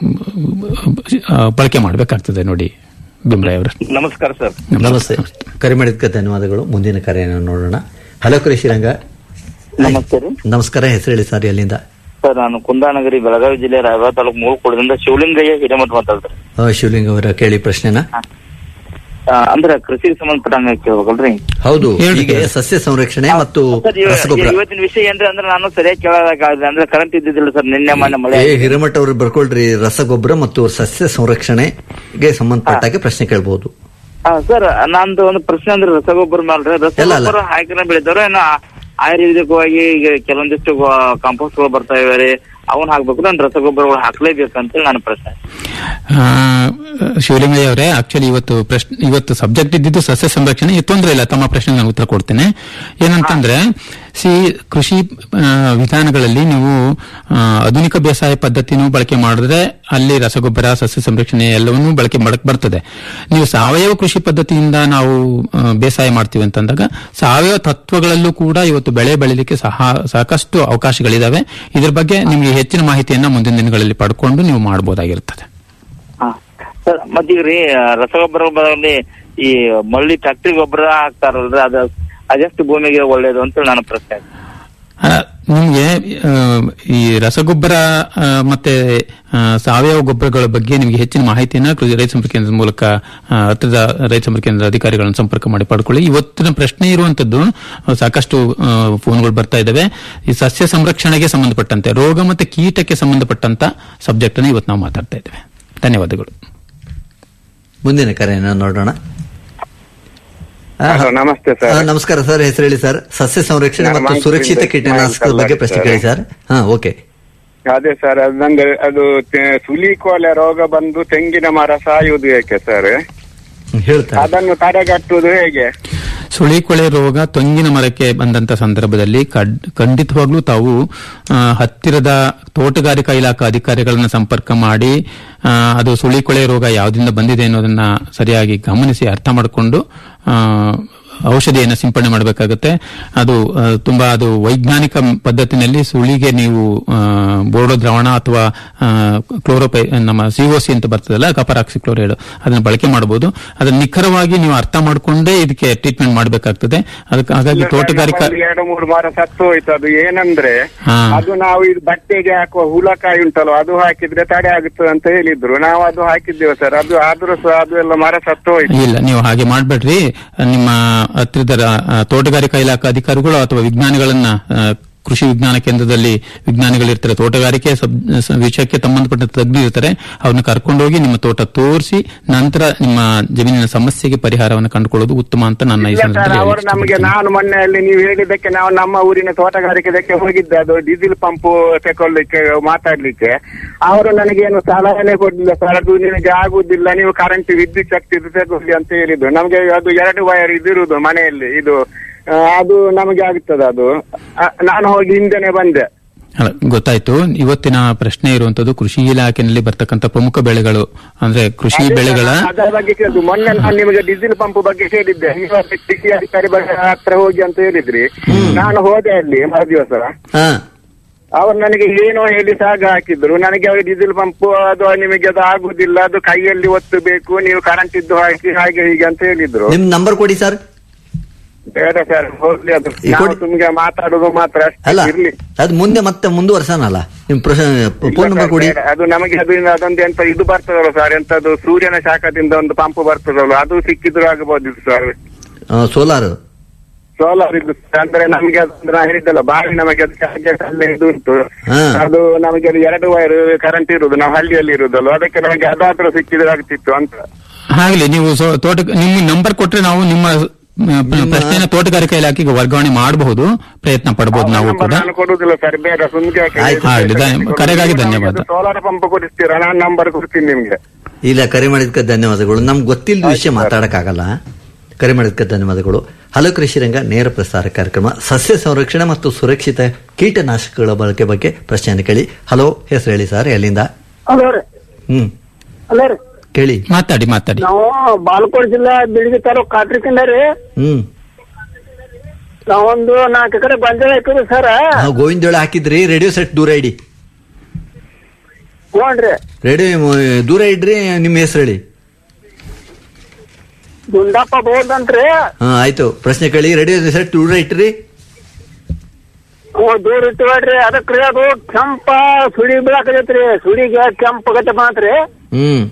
ಆ, ಬಳಕೆ ಮಾಡಬೇಕಾಗ್ತದೆ ನೋಡಿ ಬಿಮ್ರಾಯ್ ಅವರ ನಮಸ್ಕಾರ ಸರ್ ನಮಸ್ತೆ ಕರೆ ಮಾಡಿದ್ದಕ್ಕೆ ಧನ್ಯವಾದಗಳು ಮುಂದಿನ ಕರೆಯನ್ನು ನೋಡೋಣ ಹಲೋ ಕೃಷಿರಂಗ ನಮಸ್ತೆ ರೀ ನಮಸ್ಕಾರ ಹೆಸರು ಹೇಳಿ ಸರ್ ಎಲ್ಲಿಂದ ಸರ್ ನಾನು ಕುಂದಾನಗರಿ ಬೆಳಗಾವಿ ಜಿಲ್ಲೆ ರಾಯಬಾಗ ತಾಲೂಕು ಮೂಳ್ಕೋಡದಿಂದ ಶಿವಲಿಂಗಯ್ಯ ಹಿರೇಮಠ ಮಾತಾಡ್ತಾರೆ ಆ, ಶಿವಲಿಂಗ ಅವರ ಕೇಳಿ ಪ್ರಶ್ನೆನ ಅಂದ್ರೆ ಕೃಷಿಗೆ ಸಂಬಂಧಪಟ್ಟಂಗ ಕೇಳ್ಬೇಕಲ್ರಿ ಹೌದು ಹೇಳ್ರಿ. ಈಗ ಸಸ್ಯ ಸಂರಕ್ಷಣೆ ಮತ್ತು ಸರ್, ಇವ- ರಸಗೊಬ್ಬರ ಇವತ್ತಿನ ವಿಷಯ ಏನ್ರಿ ಅಂದ್ರೆ ನಾನು ಸರಿಯಾಗಿ ಕೇಳೋದಾಗಲ್ಲ ಅಂದ್ರೆ ಕರೆಂಟ್ ಇದ್ದಿದ್ದಿಲ್ಲ ಸರ್ ನಿನ್ನೆ ಮೊನ್ನೆ ಮಳೆ ಏ ಹಿರೇಮಠ ಅವರು ಬರ್ಕೊಳ್ರಿ ರಸಗೊಬ್ಬರ ಮತ್ತು ಸಸ್ಯ ಸಂರಕ್ಷಣೆಗೆ ಸಂಬಂಧಪಟ್ಟಾಗೆ ಪ್ರಶ್ನೆ ಕೇಳಬಹುದು ಹಾ, ಸರ್ ನಂದು ಒಂದು ಪ್ರಶ್ನೆ ಅಂದ್ರೆ ರಸಗೊಬ್ಬರ ಮೇಲೆ ಇಲ್ಲ, ಅಲ್ಲ. ರಸಗೊಬ್ಬರ ಹಾಕಿನ ಬೆಳಿತಾರೋ ಏನೋ ಆ- ಆಯುರ್ವೇದಿಕವಾಗಿ ಈಗ ಕೆಲವೊಂದಿಷ್ಟು ಕಾಂಪೋಸ್ಟ್ ಗಳು ಬರ್ತಾ ಇವೆ ರೀ ಅವನ್ ಹಾಕ್ಬೇಕು ನಾನು ರಸಗೊಬ್ಬರಗಳು ಹಾಕ್ಲೇಬೇಕಂತೇಳಿ ನನ್ನ ಪ್ರಶ್ನೆ ಆ, ಶಿವಲಿಂಗಯ್ಯ ಅವರೇ ಆಕ್ಚುಲಿ ಇವತ್ತು ಪ್ರಶ್ನೆ ಇವತ್ತು ಸಬ್ಜೆಕ್ಟ್ ಇದ್ದಿದ್ದು ಸಸ್ಯ ಸಂರಕ್ಷಣೆ ಇದು ತೊಂದರೆ ಇಲ್ಲ ತಮ್ಮ ಪ್ರಶ್ನೆಗೆ ನಾನು ಉತ್ತರ ಕೊಡ್ತೇನೆ ಏನಂತಂದ್ರೆ ಸಿ ಕೃಷಿ ಆ, ವಿಧಾನಗಳಲ್ಲಿ ನೀವು ಆ, ಆಧುನಿಕ ಬೇಸಾಯ ಪದ್ಧತಿನೂ ಬಳಕೆ ಮಾಡಿದ್ರೆ ಅಲ್ಲಿ ರಸಗೊಬ್ಬರ ಸಸ್ಯ ಸಂರಕ್ಷಣೆ ಎಲ್ಲವನ್ನೂ ಬಳಕೆ ಮಾಡಕ್ ಬರ್ತದೆ ನೀವು ಸಾವಯವ ಕೃಷಿ ಪದ್ಧತಿಯಿಂದ ನಾವು ಆ, ಬೇಸಾಯ ಮಾಡ್ತೀವಿ ಅಂತಂದಾಗ ಸಾವಯವ ತತ್ವಗಳಲ್ಲೂ ಕೂಡ ಇವತ್ತು ಬೆಳೆ ಬೆಳಿಲಿಕ್ಕೆ ಸಹ ಸಾಕಷ್ಟು ಅವಕಾಶಗಳಿದಾವೆ ಇದ್ರ ಬಗ್ಗೆ ನಿಮಗೆ ಹೆಚ್ಚಿನ ಮಾಹಿತಿಯನ್ನ ಮುಂದಿನ ದಿನಗಳಲ್ಲಿ ಪಡ್ಕೊಂಡು ನೀವು ಮಾಡಬಹುದಾಗಿರ್ತದೆ ಹಾ. ಸರ್ ಮತ್ತೀಗ ರೀ ರಸಗೊಬ್ಬರ ಬದಲಿ ಈ ಮಳ್ಳಿ ಫ್ಯಾಕ್ಟ್ರಿ ಗೊಬ್ಬರ ಹಾಕ್ತಾರಲ್ರಿ ಅದ ಅದೆಷ್ಟು ಭೂಮಿಗೆ ಒಳ್ಳೇದು ಅಂತ ನನ್ನ ಪ್ರಶ್ನೆ ಆ, ನಿಮ್ಗೆ ಆ, ಈ ರಸಗೊಬ್ಬರ ಆ, ಮತ್ತೆ ಆ, ಸಾವಯವ ಗೊಬ್ಬರಗಳ ಬಗ್ಗೆ ನಿಮಗೆ ಹೆಚ್ಚಿನ ಮಾಹಿತಿಯನ್ನ ಕೃಷಿ ರೈತ ಸಂಪರ್ಕ ಕೇಂದ್ರದ ಮೂಲಕ ಆ, ಹತ್ತಿರದ ರೈತ ಸಂಪರ್ಕ ಕೇಂದ್ರ ಅಧಿಕಾರಿಗಳನ್ನು ಸಂಪರ್ಕ ಮಾಡಿ ಪಡ್ಕೊಳ್ಳಿ ಇವತ್ತಿನ ಪ್ರಶ್ನೆ ಇರುವಂತದ್ದು ಆ, ಸಾಕಷ್ಟು ಆ, ಫೋನ್ಗಳು ಬರ್ತಾ ಇದಾವೆ ಈ ಸಸ್ಯ ಸಂರಕ್ಷಣೆಗೆ ಸಂಬಂಧಪಟ್ಟಂತೆ ರೋಗ ಮತ್ತೆ ಕೀಟಕ್ಕೆ ಸಂಬಂಧಪಟ್ಟಂತ ಸಬ್ಜೆಕ್ಟ್ ಅನ್ನು ಇವತ್ತು ನಾವು ಮಾತಾಡ್ತಾ ಇದ್ದೇವೆ ಧನ್ಯವಾದಗಳು ಮುಂದಿನ ಕರೆಯನ್ನು ನೋಡೋಣ ಆ, ಹಲೋ, ನಮಸ್ತೆ ಸರ್. ಆ, ನಮಸ್ಕಾರ ಸರ್ ಹೆಸರು ಹೇಳಿ ಸರ್ ಸಸ್ಯ ಸಂರಕ್ಷಣೆ ನಾನು ಮತ್ತು ಮಾಹಿತಿ ಸುರಕ್ಷಿತ ಇಂದ ಕೀಟನಾಶಕದ ಬಗ್ಗೆ ಪ್ರಶ್ನೆ ಸರ್. ಕೇಳಿ ಸರ್ ಹಾ ಓಕೆ ಅದೇ ಸರ್ ಅದು ನಂಗೆ ಅದು ತೆ- ಸುಲಿಕೋಲೆ ರೋಗ ಬಂದು ತೆಂಗಿನ ಮರ ಸಾಯುವುದು ಏಕೆ ಸರ್ ಹೇಳ್ತಾರೆ ಅದನ್ನು ತಡೆಗಟ್ಟುವುದು ಹೇಗೆ ಸುಳಿಕೊಳೆ ರೋಗ ತೆಂಗಿನ ಮರಕ್ಕೆ ಬಂದಂತ ಸಂದರ್ಭದಲ್ಲಿ ಕಡ್- ಖಂಡಿತವಾಗ್ಲೂ ತಾವು ಆ, ಹತ್ತಿರದ ತೋಟಗಾರಿಕಾ ಇಲಾಖಾ ಅಧಿಕಾರಿಗಳನ್ನ ಸಂಪರ್ಕ ಮಾಡಿ ಆ, ಅದು ಸುಳಿಕೊಳೆ ರೋಗ ಯಾವ್ದಿಂದ ಬಂದಿದೆ ಅನ್ನೋದನ್ನ ಸರಿಯಾಗಿ ಗಮನಿಸಿ ಅರ್ಥ ಮಾಡಿಕೊಂಡು ಔಷಧಿಯನ್ನು ಸಿಂಪಡಣೆ ಮಾಡಬೇಕಾಗುತ್ತೆ ಅದು ಆ, ತುಂಬಾ ಅದು ವೈಜ್ಞಾನಿಕ ಪದ್ಧತಿನಲ್ಲಿ ಸುಳಿಗೆ ನೀವು ಆ, ಬೋರ್ಡೋ ದ್ರಾವಣ ಅಥವಾ ಕ್ಲೋರೋಪೈ ನಮ್ಮ ಸಿಒಸಿ ಅಂತ ಬರ್ತದಲ್ಲ ಕಪರಾಕ್ಸಿ ಕ್ಲೋರೈಡ್ ಅದನ್ನ ಬಳಕೆ ಮಾಡಬಹುದು ಅದನ್ನ ನಿಖರವಾಗಿ ನೀವು ಅರ್ಥ ಮಾಡಿಕೊಂಡೇ ಇದಕ್ಕೆ ಟ್ರೀಟ್ಮೆಂಟ್ ಮಾಡಬೇಕಾಗ್ತದೆ ಅದಕ್ಕೆ ಹಾಗಾಗಿ ತೋಟಗಾರಿಕಾ ಒಂದು ಎರಡು ಮೂರು ಮರ ಸತ್ತು ಹೋಯ್ತು ಅದು ಏನಂದ್ರೆ ಹಾ. ಅದು ನಾವು ಇದು ಬಟ್ಟೆಗೆ ಹಾಕುವ ಹುಲಕಾಯಿ ಉಂಟಲ್ಲ ಅದು ಹಾಕಿದ್ರೆ ತಡೆ ಆಗುತ್ತದೆ ಅಂತ ಹೇಳಿದ್ರು ನಾವು ಅದು ಹಾಕಿದ್ದೇವೆ ಸರ್ ಅದು ಆದ್ರೂ ಸಹ ಅದು ಎಲ್ಲ ಮರ ಸತ್ತು ಹೋಯ್ತು ಇಲ್ಲ ನೀವು ಹಾಗೆ ಮಾಡಬೇಡ್ರಿ ನಿಮ್ಮ ಹತ್ತಿರದ ಆ, ತೋಟಗಾರಿಕಾ ಇಲಾಖಾ ಅಧಿಕಾರಿಗಳು ಅಥವಾ ವಿಜ್ಞಾನಿಗಳನ್ನ ಆ, ಕೃಷಿ ವಿಜ್ಞಾನ ಕೇಂದ್ರದಲ್ಲಿ ವಿಜ್ಞಾನಿಗಳಿರ್ತಾರೆ ತೋಟಗಾರಿಕೆ ಸಬ್ ಸ- ವಿಷಯಕ್ಕೆ ಸಂಬಂಧಪಟ್ಟ ತಜ್ಞರು ಇರ್ತಾರೆ ಅವ್ರನ್ನ ಕರ್ಕೊಂಡೋಗಿ ನಿಮ್ಮ ತೋಟ ತೋರಿಸಿ ನಂತರ ನಿಮ್ಮ ಜಮೀನಿನ ಸಮಸ್ಯೆಗೆ ಪರಿಹಾರವನ್ನು ಕಂಡುಕೊಳ್ಳೋದು ಉತ್ತಮ ಅಂತ ನನ್ನ ಈ ಇಲ್ಲ ಸರ್ ಸಂದರ್ಭದಲ್ಲಿ ಅವರು ನಮಗೆ ನಾನು ಮೊನ್ನೆ ಅಲ್ಲಿ ನೀವು ಹೇಳಿದ್ದಕ್ಕೆ ನಾವು ನಮ್ಮ ಊರಿನ ತೋಟಗಾರಿಕೆದಕ್ಕೆ ಹೋಗಿದ್ದೆ ಅದು ಡೀಸೆಲ್ ಪಂಪ್ ತಗೊಳ್ಳಿಕ್ಕೆ ಮಾತಾಡ್ಲಿಕ್ಕೆ ಅವರು ನನಗೇನು ಸಲಹೆನೆ ಕೊಡ್ಲಿಲ್ಲ ಸರ್ ಅದು ನಿಮಗೆ ಆಗುದಿಲ್ಲ ನೀವು ಕರೆಂಟ್ ವಿದ್ಯುತ್ ಶಕ್ತಿ ಇದು ತಗೊಳ್ಳಿ ಅಂತ ಹೇಳಿದ್ರು ನಮಗೆ ಅದು ಎರಡು ವೈರ್ ಇದಿರುವುದು ಮನೆಯಲ್ಲಿ ಇದು ಆ, ಅದು ನಮಗೆ ಆಗುತ್ತದೆ ಅದು ಆ, ನಾನು ಹೋಗಿ ಹಿಂದೆನೆ ಬಂದೆ ಅಲ್ಲ, ಗೊತ್ತಾಯ್ತು ಇವತ್ತಿನ ಪ್ರಶ್ನೆ ಇರುವಂತದ್ದು ಕೃಷಿ ಇಲಾಖೆಯಲ್ಲಿ ಬರ್ತಕ್ಕಂಥ ಪ್ರಮುಖ ಬೆಳೆಗಳು ಅಂದ್ರೆ ಕೃಷಿ ಅದೇ ಬೆಳೆಗಳ ನಾನು ಅದರ ಬಗ್ಗೆ ಕೇಳಿದ್ದು ಮೊನ್ನೆ ನಾನು ನಿಮಗೆ ಡೀಸೆಲ್ ಪಂಪ್ ಬಗ್ಗೆ ಕೇಳಿದ್ದೆ ನೀವು ಅಲ್ಲಿ ಕೃಷಿ ಅಧಿಕಾರಿ ಬಗ್ಗೆ ಹತ್ರ ಹೋಗಿ ಅಂತ ಹೇಳಿದ್ರಿ ನಾನು ಹೋದೆ ಅಲ್ಲಿ ಮರುದಿವಸ ಹಾ ಅವ್ರು ನನಗೆ ಏನೋ ಹೇಳಿ ಸಾಗ ಹಾಕಿದ್ರು ನನಗೆ ಅವ್ರಿಗೆ ಡೀಸೆಲ್ ಪಂಪ್ ಅದು ನಿಮಗೆ ಅದು ಆಗುದಿಲ್ಲ ಅದು ಕೈಯಲ್ಲಿ ಒತ್ತು ಬೇಕು ನೀವು ಕರೆಂಟ್ ಇದ್ದು ಹಾಕಿ ಹಾಗೆ ಹೀಗೆ ಅಂತ ಹೇಳಿದ್ರು ನಿಮ್ ನಂಬರ್ ಕೊಡಿ ಸರ್ ಬೇಡ ಸರ್ ಹೋಗ್ಲಿ ಅದು ಈ ನಾವು ಕೊಡಿ. ನಿಮ್ಗೆ ಮಾತಾಡುದು ಮಾತ್ರ ಅಷ್ಟೇ ಅಲ್ಲ ಇರ್ಲಿ ಅದು ಮುಂದೆ ಮತ್ತೆ ಮುಂದುವರ್ಸನಲ್ಲ ನಿಮ್ ಫೋನ್ ನಂಬರ್ ಕೊಡಿ ಬೇಡ. ಅದು ನಮಗೆ ಅದು ಅದೊಂದು ಎಂತ ಇದು ಬರ್ತದಲ್ಲ ಸರ್ ಎಂತದು ಸೂರ್ಯನ ಶಾಖದಿಂದ ಒಂದು ಪಂಪ್ ಬರ್ತದಲ್ಲ ಅದು ಸಿಕ್ಕಿದ್ರು ಆಗಬಹುದು ಸರ್ ಸೋಲಾರ್ ಸೋಲಾರ್ ಇದು ಅಂದ್ರೆ ನಮಗೆ ಅದು ನಾ ಹೇಳಿದ್ದಲ್ಲ ಬಾವಿ ನಮಗೆ ಅದು ಚಾರ್ಜಸ್ ಅಲ್ಲೇ ಇದು ಉಂಟು ಹಾ. ಅದು ನಮಗೆ ಅದು ಎರಡು ವೈರ್ ಕರೆಂಟ್ ಇರುದು ನಾವು ಹಳ್ಳಿಯಲ್ಲಿ ಇರುದಲ್ಲ ಅದಕ್ಕೆ ನಮಗೆ ಅದಾದ್ರೂ ಸಿಕ್ಕಿದ್ರೆ ಆಗ್ತಿತ್ತು ಅಂತ ಆಗ್ಲಿ ನೀವು ಸೊ- ತೋಟ ನಿಮ್ಮ ನಂಬರ್ ಕೊಟ್ರೆ ನಾವು ನಿಮ್ಮ ಆ, ಪ್ರಶ್ನೆನ ತೋಟಗಾರಿಕಾ ಇಲಾಖೆಗೆ ವರ್ಗಾವಣೆ ಮಾಡಬಹುದು ಪ್ರಯತ್ನ ಪಡಬಹುದು ನಾವು ನಂಬರ್ ಕೂಡ ನಾನು ಕೊಡುದಿಲ್ಲ ಸರ್ ಬೇಡ ಸುಮ್ಗೆ ಯಾಕೆ ಆಯ್ತು. ಆಗ್ಲಿ, ಧನ್ಯ- ಕರೆಗಾಗಿ ಧನ್ಯವಾದ. ಸೋಲಾರ್ ಪಂಪ್ ಕೊಡಿಸ್ತೀರಾ ನಾನು ನಂಬರ್ ಕೊಡ್ತೀನಿ ನಿಮ್ಗೆ ಇಲ್ಲ ಕರೆ ಮಾಡಿದ್ಕೆ ಧನ್ಯವಾದಗಳು ನಮ್ಗೆ ಗೊತ್ತಿಲ್ಲದ ವಿಷಯ ಮಾತಾಡಕ್ಕಾಗಲ್ಲ ಕರೆ ಮಾಡಿದ್ಕೆ ಧನ್ಯವಾದಗಳು ಹಲೋ ಕೃಷಿ ರಂಗ ನೇರ ಪ್ರಸಾರ ಕಾರ್ಯಕ್ರಮ ಸಸ್ಯ ಸಂರಕ್ಷಣೆ ಮತ್ತು ಸುರಕ್ಷಿತ ಕೀಟನಾಶಕಗಳ ಬಳಕೆ ಬಗ್ಗೆ ಪ್ರಶ್ನೆಯನ್ನು ಕೇಳಿ ಹಲೋ ಹೆಸರು ಹೇಳಿ ಸರ್ ಎಲ್ಲಿಂದ ಹಲೋ ರೀ ಹ್ಮ್ ಹಲೋ ರೀ ಕೇಳಿ ಮಾತಾಡಿ ಮಾತಾಡಿ ನಾವು ಬಾಲ್ಕೋಟ್ ಜಿಲ್ಲಾ ಬಿಳಿಗಿ ತಾಲೂಕ್ ಕಾಟ್ರಿಕಿಂದ ರೀ ಹ್ಮ್ ನಾವೊಂದು ನಾಲ್ಕು ಎಕರೆ ಬಂಜಾರ ಹಾಕಿರಿ ಸರ್ ನಾವು ಗೋವಿಂದೋಳ ಹಾಕಿದ್ರಿ ರೇಡಿಯೋ ಸೆಟ್ ದೂರ ಇಡಿ ನೋಡ್ರಿ ರೇಡಿಯೋ ದೂರ ಇಡ್ರಿ ನಿಮ್ಮ ಹೆಸರು ಹೇಳಿ ಗುಂಡಪ್ಪ ಬೋರ್ಡ್ ಅಂತ್ರಿ ಹಾ ಆಯ್ತು ಪ್ರಶ್ನೆ ಕೇಳಿ ರೇಡಿಯೋ ಸೆಟ್ ದೂರ ಇಟ್ರಿ ಅವ್ ದೂರ ಇಟ್ಟಿವ್ರಿ ಅದಕ್ರಿ ಅದು ಕೆಂಪ ಸುಳಿ ಬೀಳಾಕತೈತ್ರಿ ಸುಳಿಗೆ ಕೆಂಪ್ ಆಗತ್ತೆ ಮಾತ್ರಿ ಹ್ಮ್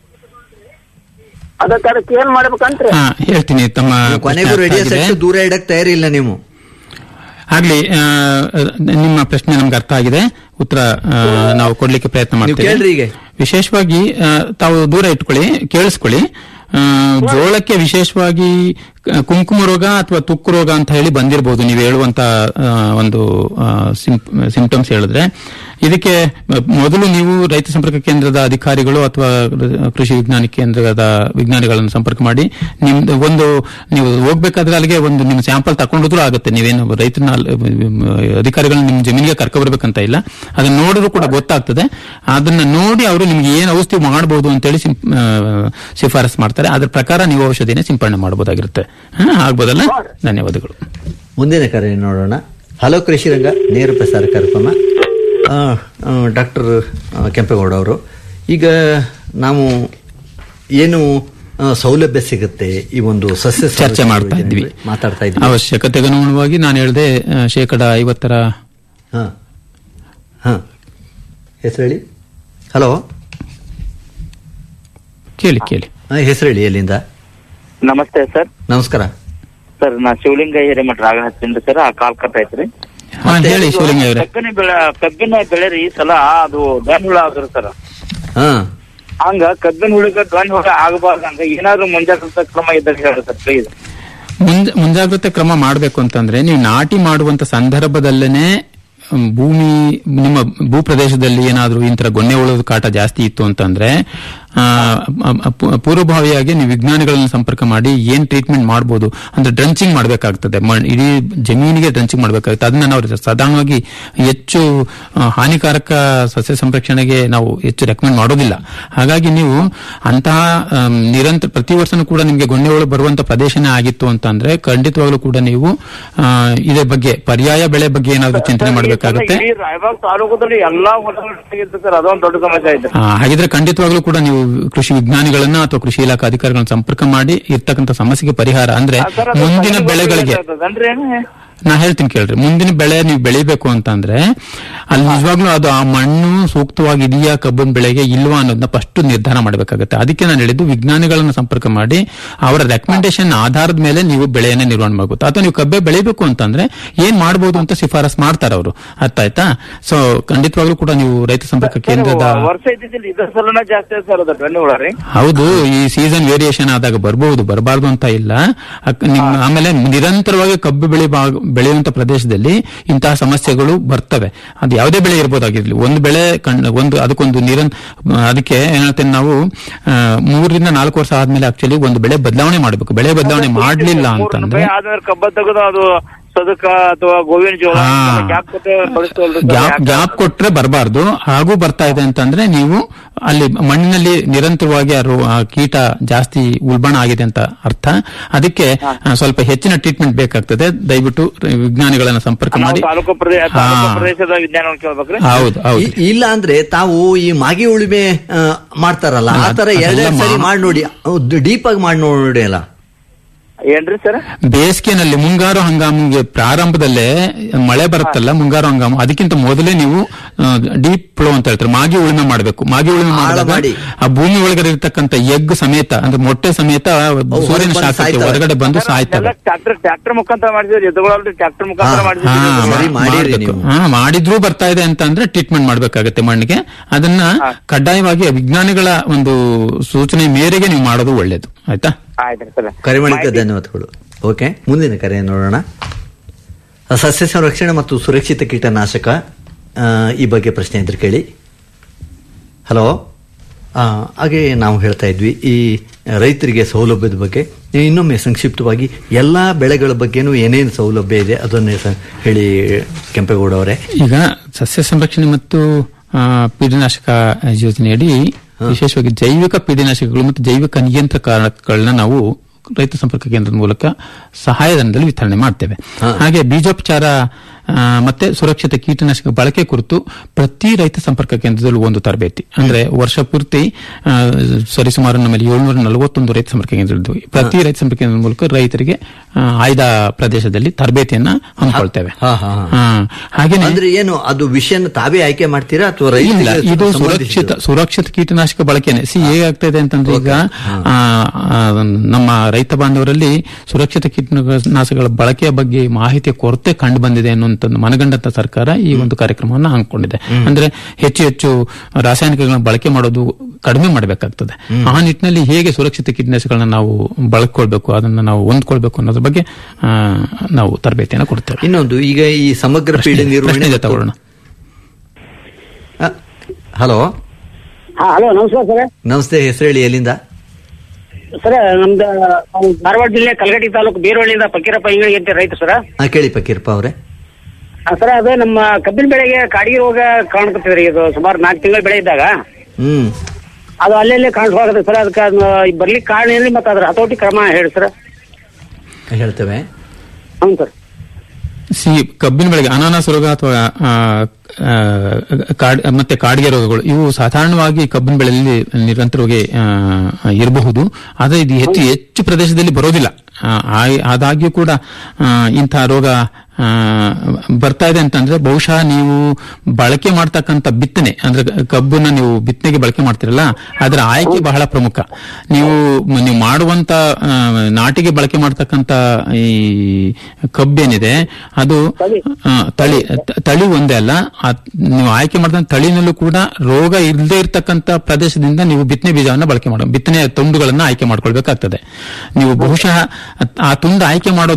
ಅದಕ್ಕೆ ಅದಕ್ಕೆ ಏನ್ ಮಾಡ್ಬೇಕಂತ್ರಿ ಹಾ ಹೇಳ್ತೀನಿ ತಮ್ಮ ಕೊನೆಗೂ ಪ್ರಶ್ನೆ ರೇಡಿಯೋ ಅರ್ಥ ಆಗಿದೆ. ಸೆಟ್ ದೂರ ಇಡಕ್ ತಯಾರಿಲ್ಲ ನೀವು ಆಗ್ಲಿ ಆ, ನಿಮ್ಮ ಪ್ರಶ್ನೆ ನಮ್ಗೆ ಅರ್ಥ ಆಗಿದೆ ಉತ್ತರ ಆ, ನಾವು ಕೊಡ್ಲಿಕ್ಕೆ ಪ್ರಯತ್ನ ಕೇಳ್ರಿ ಮಾಡ್ತೀವಿ ಈಗ. ವಿಶೇಷವಾಗಿ ಆ, ತಾವು ದೂರ ಇಟ್ಕೊಳ್ಳಿ ಕೇಳಿಸ್ಕೊಳ್ಳಿ ಆ, ಜೋಳಕ್ಕೆ ವಿಶೇಷವಾಗಿ ಕ- ಕುಂಕುಮ ರೋಗ ಅಥವಾ ತುಕ್ಕು ರೋಗ ಅಂತ ಹೇಳಿ ಬಂದಿರಬಹುದು ನೀವು ಹೇಳುವಂತ ಆ, ಒಂದು ಸಿಂಪ್ಟಮ್ಸ್ ಹೇಳಿದ್ರೆ ಇದಕ್ಕೆ ಮೊದಲು ನೀವು ರೈತ ಸಂಪರ್ಕ ಕೇಂದ್ರದ ಅಧಿಕಾರಿಗಳು ಅಥವಾ ಕೃಷಿ ವಿಜ್ಞಾನ ಕೇಂದ್ರದ ವಿಜ್ಞಾನಿಗಳನ್ನು ಸಂಪರ್ಕ ಮಾಡಿ ನಿಮ್ದು ಒಂದು ನೀವು ಹೋಗ್ಬೇಕಾದ್ರೆ ಅಲ್ಲಿಗೆ ಒಂದು ನಿಮ್ಮ ಸ್ಯಾಂಪಲ್ ತಗೊಂಡಿದ್ರು ಆಗುತ್ತೆ ನೀವೇನು ರೈತನ ಅಲ್ಲಿ, ಅಧಿಕಾರಿಗಳನ್ನ ನಿಮ್ಮ ಜಮೀನಿಗೆ ಕರ್ಕೊಬರ್ಬೇಕಂತ ಇಲ್ಲ ಅದನ್ನ ನೋಡಿದ್ರು ಕೂಡ ಗೊತ್ತಾಗ್ತದೆ ಅದನ್ನ ನೋಡಿ ಅವರು ನಿಮ್ಗೆ ಏನು ಔಷಧಿ ಮಾಡಬಹುದು ಅಂತೇಳಿ ಸಿಂ- ಆ, ಶಿಫಾರಸ್ ಮಾಡ್ತಾರೆ ಅದ್ರ ಪ್ರಕಾರ ನೀವು ಔಷಧಿನ ಸಿಂಪಡಣೆ ಮಾಡಬಹುದಾಗಿರುತ್ತೆ ಹಾ, ಆಗ್ಬೋದಲ್ಲ ಧನ್ಯವಾದಗಳು ಮುಂದಿನ ಕರೆ ನೋಡೋಣ ಹಲೋ ಕೃಷಿ ರಂಗ ನೇರ ಪ್ರಸಾರ ಕಾರ್ಯಕ್ರಮ ಡಾಕ್ಟರ್ ಕೆಂಪೇಗೌಡ ಅವರು ಈಗ ನಾವು ಏನು ಆ, ಸೌಲಭ್ಯ ಸಿಗುತ್ತೆ ಈ ಒಂದು ಸಸ್ಯ ಚರ್ಚೆ ಸಂರಕ್ಷಣೆ ಮಾಡ್ತಾ ಇದ್ವಿ ಯೋಜನೆಯಲ್ಲಿ ಮಾತಾಡ್ತಾ ಇದ್ವಿ ಅವಶ್ಯಕತೆಗೆ ಅನುಗುಣವಾಗಿ ನಾನು ಹೇಳಿದೆ ಆ, ಶೇಕಡ ಐವತ್ತರ ಹಾ ಹಾ ಹೆಸರು ಹೇಳಿ ಹಲೋ ಕೇಳಿ ಕೇಳಿ ಹೆಸರು ಹೇಳಿ ಎಲ್ಲಿಂದ ನಮಸ್ತೆ ಸರ್ ನಮಸ್ಕಾರ ಸರ್ ನಾ ಶಿವಲಿಂಗ ಹಿರೇಮಠ ರಾಗ ಹಚ್ತೀನಿ ಸರ್ ಆ ಕಾಲ್ ಕಟ್ ಐತ್ರಿ ಹಾ ಹೇಳಿ ಶಿವಲಿಂಗ ಅವರೇ ಕಬ್ಬಿನ ಬೆಳೆ ಕಬ್ಬಿನ ಬೆಳೆ ರೀ ಈ ಸಲ ಅದು ಗನ್ ಹುಳ ಆದ್ರಿ ಸರ್ ಹಾ ಹಂಗ ಕಬ್ಬಿನ ಹುಳಿಗ ಗನ್ ಹುಳ ಆಗಬಾರ್ದಂಗ ಏನಾದ್ರು ಮುಂಜಾಗ್ರತಾ ಕ್ರಮ ಇದ್ದಾಗ ಹೇಳಿ ಸರ್ ಪ್ಲೀಸ್ ಮುಂಜ- ಮುಂಜಾಗ್ರತೆ ಕ್ರಮ ಮಾಡಬೇಕು ಅಂತಂದ್ರೆ ನೀವು ನಾಟಿ ಮಾಡುವಂತ ಸಂದರ್ಭದಲ್ಲೇನೆ ಮ್, ಭೂಮಿ ನಿಮ್ಮ ಭೂ ಪ್ರದೇಶದಲ್ಲಿ ಏನಾದ್ರೂ ಇಂತರ ಗೊನ್ನೆ ಉಳೋದು ಕಾಟ ಜಾಸ್ತಿ ಇತ್ತು ಅಂತಂದ್ರೆ ಆ, ಆ, ಪೂ- ಪೂರ್ವಭಾವಿಯಾಗಿ ನೀವು ವಿಜ್ಞಾನಿಗಳನ್ನು ಸಂಪರ್ಕ ಮಾಡಿ ಏನ್ ಟ್ರೀಟ್ಮೆಂಟ್ ಮಾಡಬಹುದು ಅಂದ್ರೆ ಡ್ರಂಚಿಂಗ್ ಮಾಡಬೇಕಾಗ್ತದೆ ಇಡೀ ಜಮೀನಿಗೆ ಡ್ರಂಚಿಂಗ್ ಮಾಡಬೇಕಾಗುತ್ತೆ ಅದನ್ನ ನಾವು ಸಾಧಾರಣವಾಗಿ ಹೆಚ್ಚು ಆ, ಹಾನಿಕಾರಕ ಸಸ್ಯ ಸಂರಕ್ಷಣೆಗೆ ನಾವು ಹೆಚ್ಚು ರೆಕಮೆಂಡ್ ಮಾಡೋದಿಲ್ಲ ಹಾಗಾಗಿ ನೀವು ಅಂತಹ ಆಮ್, ನಿರಂತರ ಪ್ರತಿ ವರ್ಷನೂ ಕೂಡ ನಿಮಗೆ ಗೊಣ್ಣೆಗಳು ಬರುವಂತ ಪ್ರದೇಶನೇ ಆಗಿತ್ತು ಅಂತ ಅಂದ್ರೆ ಖಂಡಿತವಾಗ್ಲೂ ಕೂಡ ನೀವು ಆ, ಇದ್ರ ಬಗ್ಗೆ ಪರ್ಯಾಯ ಬೆಳೆ ಬಗ್ಗೆ ಏನಾದ್ರು ಚಿಂತನೆ ಮಾಡಬೇಕಾಗುತ್ತೆ ಇಡೀ ರಾಯಬಾಗ್ ತಾಲೂಕದಲ್ಲಿ ಎಲ್ಲಾ ಹೊಲಗಳಿತ್ತು ಸರ್ ಅದೊಂದು ದೊಡ್ಡ ಸಮಸ್ಯೆ ಐತೆ ಆ, ಹಾಗಿದ್ರೆ ಖಂಡಿತವಾಗ್ಲೂ ಕೂಡ ನೀವು ಕೃಷಿ ವಿಜ್ಞಾನಿಗಳನ್ನ ಅಥವಾ ಕೃಷಿ ಇಲಾಖಾ ಅಧಿಕಾರಿಗಳನ್ನ ಸಂಪರ್ಕ ಮಾಡಿ ಇರ್ತಕ್ಕಂಥ ಸಮಸ್ಯೆಗೆ ಪರಿಹಾರ ಅಂದ್ರೆ ಸರ್, ಅದು ಮುಂದಿನ ತಗ್ಗು ಬೆಳೆಗಳಿಗೆ ಬೇಕಾಗ್ತದನ್ರಿ ಏನು? ನಾ ಹೇಳ್ತೀನಿ ಕೇಳ್ರಿ ಮುಂದಿನ ಬೆಳೆ ನೀವು ಬೆಳಿಬೇಕು ಅಂತಂದ್ರೆ ಅಲ್ಲಿ ನಿಜವಾಗ್ಲೂ ಅದು ಆ ಮಣ್ಣು ಸೂಕ್ತವಾಗಿ ಇದೆಯಾ ಕಬ್ಬಿನ ಬೆಳೆಗೆ ಇಲ್ವಾ ಅನ್ನೋದನ್ನ ಫಸ್ಟ್ ನಿರ್ಧಾರ ಮಾಡಬೇಕಾಗುತ್ತೆ ಅದಕ್ಕೆ ನಾನು ಹೇಳಿದ್ದು ವಿಜ್ಞಾನಿಗಳನ್ನ ಸಂಪರ್ಕ ಮಾಡಿ ಅವರ ರೆಕಮೆಂಡೇಶನ್ ಆಧಾರದ ಮೇಲೆ ನೀವು ಬೆಳೆಯನ್ನ ನಿರ್ವಹಣೆ ಮಾಡಬಹುದು ಅಥವಾ ನೀವು ಕಬ್ಬೆ ಬೆಳಿಬೇಕು ಅಂತಂದ್ರೆ ಏನ್ ಮಾಡಬಹುದು ಅಂತ ಶಿಫಾರಸ್ ಮಾಡ್ತಾರೆ ಅವರು ಅರ್ಥ ಆಯ್ತಾ ಸೊ ಖಂಡಿತವಾಗ್ಲೂ ಕೂಡ ನೀವು ರೈತ ಸಂಪರ್ಕ ಕೇಂದ್ರದ ವರ್ಷ ಇದ್ದಿದ್ದಿಲ್ಲ ಇದ್ರ ಸಲನ ಜಾಸ್ತಿ ಐತೆ ಸರ್ ಅದು ಬೆಣ್ಣೆ ಹುಳ ರೀ ಹೌದು ಈ ಸೀಸನ್ ವೇರಿಯೇಷನ್ ಆದಾಗ ಬರಬಹುದು ಬರಬಾರ್ದು ಅಂತ ಇಲ್ಲ ಅಕ್- ನಿಮ್- ಆಮೇಲೆ ನಿರಂತರವಾಗಿ ಕಬ್ಬು ಬೆಳೆ ಬೆಳೆಯುವಂತ ಪ್ರದೇಶದಲ್ಲಿ ಇಂತಹ ಸಮಸ್ಯೆಗಳು ಬರ್ತವೆ ಅದು ಯಾವುದೇ ಬೆಳೆ ಇರ್ಬೋದಾಗಿರ್ಲಿ ಒಂದು ಬೆಳೆ ಕಣ್- ಒಂದು ಅದಕ್ಕೊಂದು ನಿರನ್ ಅದಕ್ಕೆ ಏನ್ ಹೇಳ್ತೇನೆ ನಾವು ಆ, ಮೂರರಿಂದ ನಾಲ್ಕು ವರ್ಷ ಆದ್ಮೇಲೆ ಆಕ್ಚುಲಿ ಒಂದು ಬೆಳೆ ಬದಲಾವಣೆ ಮಾಡಬೇಕು ಬೆಳೆ ಬದಲಾವಣೆ ಮಾಡ್ಲಿಲ್ಲ ಅಂತಂದ್ರೆ ಆದ್ಮೇಲೆ ಕಬ್ಬ ತೆಗೆದು ಅದು ಸದಕ ಅಥವಾ ಗೋವಿನ ಜೋಳ ಹಾ. ಗ್ಯಾಪ್ ಕೊಟ್ಟು ಬಳಸ್ತವಲ್ರಿ ಸರ್? ಗ್ಯಾಪ್ ಯಾಕೆ? ಗ್ಯಾಪ್ ಕೊಟ್ರೆ ಬರಬಾರ್ದು ಹಾಗೂ ಬರ್ತಾ ಇದೆ ಅಂತಂದ್ರೆ ನೀವು ಅಲ್ಲಿ ಮಣ್ಣಿನಲ್ಲಿ ನಿರಂತರವಾಗಿ ಆ ರೋ- ಆ ಕೀಟ ಜಾಸ್ತಿ ಉಲ್ಬಣ ಆಗಿದೆ ಅಂತ ಅರ್ಥ ಅದಕ್ಕೆ ಆ, ಸ್ವಲ್ಪ ಹೆಚ್ಚಿನ ಟ್ರೀಟ್ಮೆಂಟ್ ಬೇಕಾಗ್ತದೆ ದಯವಿಟ್ಟು ವಿಜ್ಞಾನಿಗಳನ್ನ ಸಂಪರ್ಕ ನಾವು ಮಾಡಿ ತಾಲೂಕು ಪ್ರದೇಶ ಹಾ. ತಾಲೂಕು ಪ್ರದೇಶದ ವಿಜ್ಞಾನ ಕೇಳ್ಬೇಕ್ರಿ ಹೌದು ಹೌದು ಇ- ಇಲ್ಲ ಅಂದ್ರೆ ತಾವು ಈ ಮಾಗಿ ಉಳುಮೆ ಆ, ಮಾಡ್ತಾರಲ್ಲ ಆ ತರ ಅದೆಲ್ಲ ಎರಡೆರಡು ಸರಿ ಮಾ- ಮಾಡಿ ನೋಡಿ ಡೀಪ್ ಆಗಿ ಮಾಡಿ ನೋಡಿ ಅಲ್ಲ ಏನ್ರಿ ಸರ್ ಬೇಸಿಗೆನಲ್ಲಿ ಮುಂಗಾರು ಹಂಗಾಮಿಗೆ ಪ್ರಾರಂಭದಲ್ಲೇ ಮಳೆ ಬರುತ್ತಲ್ಲ ಮುಂಗಾರು ಹಂಗಾಮು ಅದಕ್ಕಿಂತ ಮೊದಲೇ ನೀವು ಡೀಪ್ ಫ್ಲೋ ಅಂತ ಹೇಳ್ತಾರೆ ಮಾಗಿ ಉಳುಮೆ ಮಾಡಬೇಕು ಮಾಗಿ ಉಳುಮೆ ಆಳ ಮಾಡಿದಾಗ ಮಾಡಿ. ಆ ಭೂಮಿ ಒಳಗಡೆ ಇರ್ತಕ್ಕಂಥ ಎಗ್ ಸಮೇತ ಅಂದ್ರೆ ಮೊಟ್ಟೆ ಸಮೇತ ಸೂರ್ಯನ ಹೊರಗೆ ಬಂದು ಶಾಖಕ್ಕೆ ಸಾಯ್ತವೆ. ಹೊರಗಡೆ ಬಂದು ಸಾಯ್ತವೆ ಟ್ರಾಕ್ಟರ್ ಟ್ರಾಕ್ಟರ್ ಮುಖಾಂತರ ಮಾಡಿಸಿದ್ರಿ ಎತ್ತುಗಳಲ್ರಿ ಟ್ರಾಕ್ಟರ್ ಮುಖಾಂತರ ಹಾ, ಹಾ, ಮಾಡಿಸಿದ್ರಿ ಸರಿ ಮಾಡಿರಿ ಮಾಡ್ಬೇಕು. ನೀವು. ಹಾ, ಮಾಡಿದ್ರೂ ಬರ್ತಾ ಇದೆ ಅಂತ ಅಂದ್ರೆ ಟ್ರೀಟ್ಮೆಂಟ್ ಮಾಡ್ಬೇಕಾಗತ್ತೆ ಮಣ್ಣಿಗೆ ಅದನ್ನ ಕಡ್ಡಾಯವಾಗಿ ವಿಜ್ಞಾನಿಗಳ ಒಂದು ಸೂಚನೆ ಮೇರೆಗೆ ನೀವು ಮಾಡೋದು ಒಳ್ಳೇದು ಆಯ್ತಾ ಆಯ್ತ್ರಿ ಸರ್ ಕರೆ ಮಾಡಿದ್ದ ಧನ್ಯವಾದಗಳು ಓಕೆ ಮುಂದಿನ ಕರೆ ನೋಡೋಣ ಸಸ್ಯ ಸಂರಕ್ಷಣೆ ಮತ್ತು ಸುರಕ್ಷಿತ ಕೀಟನಾಶಕ ಆ, ಈ ಬಗ್ಗೆ ಪ್ರಶ್ನೆ ಇದ್ರೆ ಕೇಳಿ ಹಲೋ ಆ, ಹಾಗೆ ನಾವು ಹೇಳ್ತಾ ಇದ್ವಿ ಈ ರೈತರಿಗೆ ಸೌಲಭ್ಯದ ಬಗ್ಗೆ ಇನ್ನೊಮ್ಮೆ ಸಂಕ್ಷಿಪ್ತವಾಗಿ ಎಲ್ಲ ಬೆಳೆಗಳ ಬಗ್ಗೆನೂ ಏನೇನು ಸೌಲಭ್ಯ ಇದೆ ಅದನ್ನೇ ಸ- ಹೇಳಿ ಕೆಂಪೇಗೌಡ ಅವರೇ ಈಗ ಸಸ್ಯ ಸಂರಕ್ಷಣೆ ಮತ್ತು ಆ, ಪೀಡನಾಶಕ ಯೋಜನೆಯಡಿ ವಿಶೇಷವಾಗಿ ಜೈವಿಕ ಪೀಡನಾಶಕಗಳು ಮತ್ತು ಜೈವಿಕ ನಿಯಂತ್ರಕಗಳನ್ನ ನಾವು ರೈತ ಸಂಪರ್ಕ ಕೇಂದ್ರದ ಮೂಲಕ ಸಹಾಯಧನದಲ್ಲಿ ವಿತರಣೆ ಮಾಡ್ತೇವೆ ಹಾಗೆ ಬೀಜೋಪಚಾರ ಆ, ಮತ್ತೆ ಸುರಕ್ಷಿತ ಕೀಟನಾಶಕ ಬಳಕೆ ಕುರಿತು ಪ್ರತಿ ರೈತ ಸಂಪರ್ಕ ಕೇಂದ್ರದಲ್ಲೂ ಒಂದು ತರಬೇತಿ ಅಂದ್ರೆ ವರ್ಷ ಪೂರ್ತಿ ಆ, ಸರಿಸುಮಾರು ನಮ್ಮಲ್ಲಿ ಏಳ್ನೂರ ನಲವತ್ತೊಂದು ರೈತ ಸಂಪರ್ಕ ಕೇಂದ್ರಗಳಿದ್ವು ಪ್ರತಿ ರೈತ ಸಂಪರ್ಕ ಕೇಂದ್ರದ ಮೂಲಕ ರೈತರಿಗೆ ಆ, ಆಯ್ದ ಪ್ರದೇಶದಲ್ಲಿ ತರಬೇತಿಯನ್ನ ಹಮ್ಮಿಕೊಳ್ತೇವೆ ಹಾ, ಹಾ, ಹಾ. ಹಾ. ಹಾಗೇನೆ ಅಂದ್ರೆ ಏನು ಅದು ವಿಷಯನ ತಾವೇ ಆಯ್ಕೆ ಮಾಡ್ತೀರಾ ಅಥವಾ ಇಲ್ಲ ರೈತರಿಗೆ ಇದು ಸಂಬಂಧಿಸಿದ- ಸುರಕ್ಷಿತ ಸುರಕ್ಷಿತ ಕೀಟನಾಶಕ ಬಳಕೆನೆ ಸಿ ಹೇಗಾಗ್ತಾ ಇದೆ ಅಂತಂದ್ರೆ ಈಗ ಆ, ಆ, ನಮ್ಮ ರೈತ ಬಾಂಧವರಲ್ಲಿ ಸುರಕ್ಷಿತ ಕೀಟನಾಶಕಗಳ ಬಳಕೆಯ ಬಗ್ಗೆ ಮಾಹಿತಿಯ ಕೊರತೆ ಕಂಡು ಬಂದಿದೆ ಅನ್ನುವಂತ ಮನಗಂಡಂತ ಸರ್ಕಾರ ಈ ಒಂದು ಕಾರ್ಯಕ್ರಮವನ್ನು ಹಮ್ಮಿಕೊಂಡಿದೆ ಅಂದ್ರೆ ಹೆಚ್ಚು ಹೆಚ್ಚು ರಾಸಾಯನಿಕಗಳನ್ನ ಬಳಕೆ ಮಾಡೋದು ಕಡಿಮೆ ಮಾಡಬೇಕಾಗ್ತದೆ ಆ ನಿಟ್ಟಿನಲ್ಲಿ ಹೇಗೆ ಸುರಕ್ಷಿತ ಕೀಟನಾಶಕಗಳನ್ನ ನಾವು ಬಳಕೊಳ್ಬೇಕು ಅದನ್ನ ನಾವು ಹೊಂದ್ಕೊಳ್ಬೇಕು ಅನ್ನೋದ್ರ ಬಗ್ಗೆ ಆ, ನಾವು ತರಬೇತಿಯನ್ನು ಕೊಡ್ತೇವೆ ಇನ್ನೊಂದು ಈಗ ಈ ಸಮಗ್ರ ಪೀಡೆ ಪ್ರಶ್ನೆ- ನಿರ್ವಹಣೆ ಪ್ರಶ್ನೆ ಇದೆ ತಗೊಳ್ಳೋಣ ಹಲೋ ಹಾ ಹಲೋ ನಮಸ್ಕಾರ ಸರ್ ನಮಸ್ತೆ ಹೆಸರು ಹೇಳಿ ಎಲ್ಲಿಂದ ಸರ್ ನಮ್ದು ನಾವು ಧಾರವಾಡ ಜಿಲ್ಲೆ ಕಲಗಟ್ಟಿ ತಾಲೂಕು ಬೀರವಳ್ಳಿಯಿಂದ ಫಕೀರಪ್ಪ ಇಂಗಳಿ ಅಂತ ರೈತ ಸರ್ ಹಾ ಕೇಳಿ ಪಕೀರಪ್ಪ ಅವರೇ ಸರ್ ಅದು ನಮ್ಮ ಕಬ್ಬಿನ ಬೆಳೆಗೆ ಕಾಡಿಗೆ ರೋಗ ಕಾಣ್ಕೊತಿದ್ರಿ ಇದು ಸುಮಾರು ನಾಲ್ಕು ತಿಂಗಳ ಬೆಳೆ ಇದ್ದಾಗ ಹ್ಮ್ ಅದು ಅಲ್ಲೆಲ್ಲೇ ಕಾಣಿಸ್ವಾಗತ್ತೆ ಸರ್ ಅದಕ್ಕೆ ಅದನ್ನ ಬರ್ಲಿಕ್ಕೆ ಕಾರಣ ಏನ್ರಿ ಮತ್ತೆ ಅದ್ರ ಹತೋಟಿ ಕ್ರಮ ಹೇಳಿ ಸರ್ ಹೇಳ್ತೇವೆ ಹ್ಞೂ ಸರ್ ಸಿ ಕಬ್ಬಿನ ಬೆಳೆಗೆ ಅನಾನಸ್ ರೋಗ ಅಥವಾ ಆ, ಆ, ಕಾಡ್- ಮತ್ತೆ ಕಾಡಿಗೆ ರೋಗಗಳು ಇವು ಸಾಧಾರಣವಾಗಿ ಕಬ್ಬಿನ ಬೆಳೆಯಲ್ಲಿ ನಿರಂತರವಾಗಿ ಆ, ಇರಬಹುದು ಆದರೆ ಇದು ಹೆಚ್ಚು ಹೆಚ್ಚು ಪ್ರದೇಶದಲ್ಲಿ ಬರೋದಿಲ್ಲ ಆ, ಆ- ಆದಾಗ್ಯೂ ಕೂಡ ಆ, ಇಂತಹ ರೋಗ ಆ, ಬರ್ತಾ ಇದೆ ಅಂತಂದ್ರೆ ಬಹುಶಃ ನೀವು ಬಳಕೆ ಮಾಡ್ತಕ್ಕಂಥ ಬಿತ್ತನೆ ಅಂದ್ರೆ ಕಬ್ಬನ್ನ ನೀವು ಬಿತ್ತನೆಗೆ ಬಳಕೆ ಮಾಡ್ತಿರಲ್ಲ ಅದರ ಆಯ್ಕೆ ಬಹಳ ಪ್ರಮುಖ ನೀವು ನೀವು ಮಾಡುವಂತ ಆ, ನಾಟಿಗೆ ಬಳಕೆ ಮಾಡ್ತಕ್ಕಂಥ ಈ ಕಬ್ಬೇನಿದೆ ಅದು ಆ, ತಳಿ ತ- ತಳಿ ಒಂದೇ ಅಲ್ಲ ಆ ನೀವು ಆಯ್ಕೆ ಮಾಡಿದ ತಳಿನಲ್ಲೂ ಕೂಡ ರೋಗ ಇಲ್ಲದೆ ಇರತಕ್ಕಂತ ಪ್ರದೇಶದಿಂದ ನೀವು ಬಿತ್ತನೆ ಬೀಜವನ್ನ ಬಳಕೆ ಮಾಡ ಬಿತ್ತನೆ ತುಂಡುಗಳನ್ನ ಆಯ್ಕೆ ಮಾಡ್ಕೊಳ್ಬೇಕಾಗ್ತದೆ ನೀವು ಬಹುಶಃ ಆ ತುಂಡು ಆಯ್ಕೆ ಮಾಡೋದು ತಪ್ಪು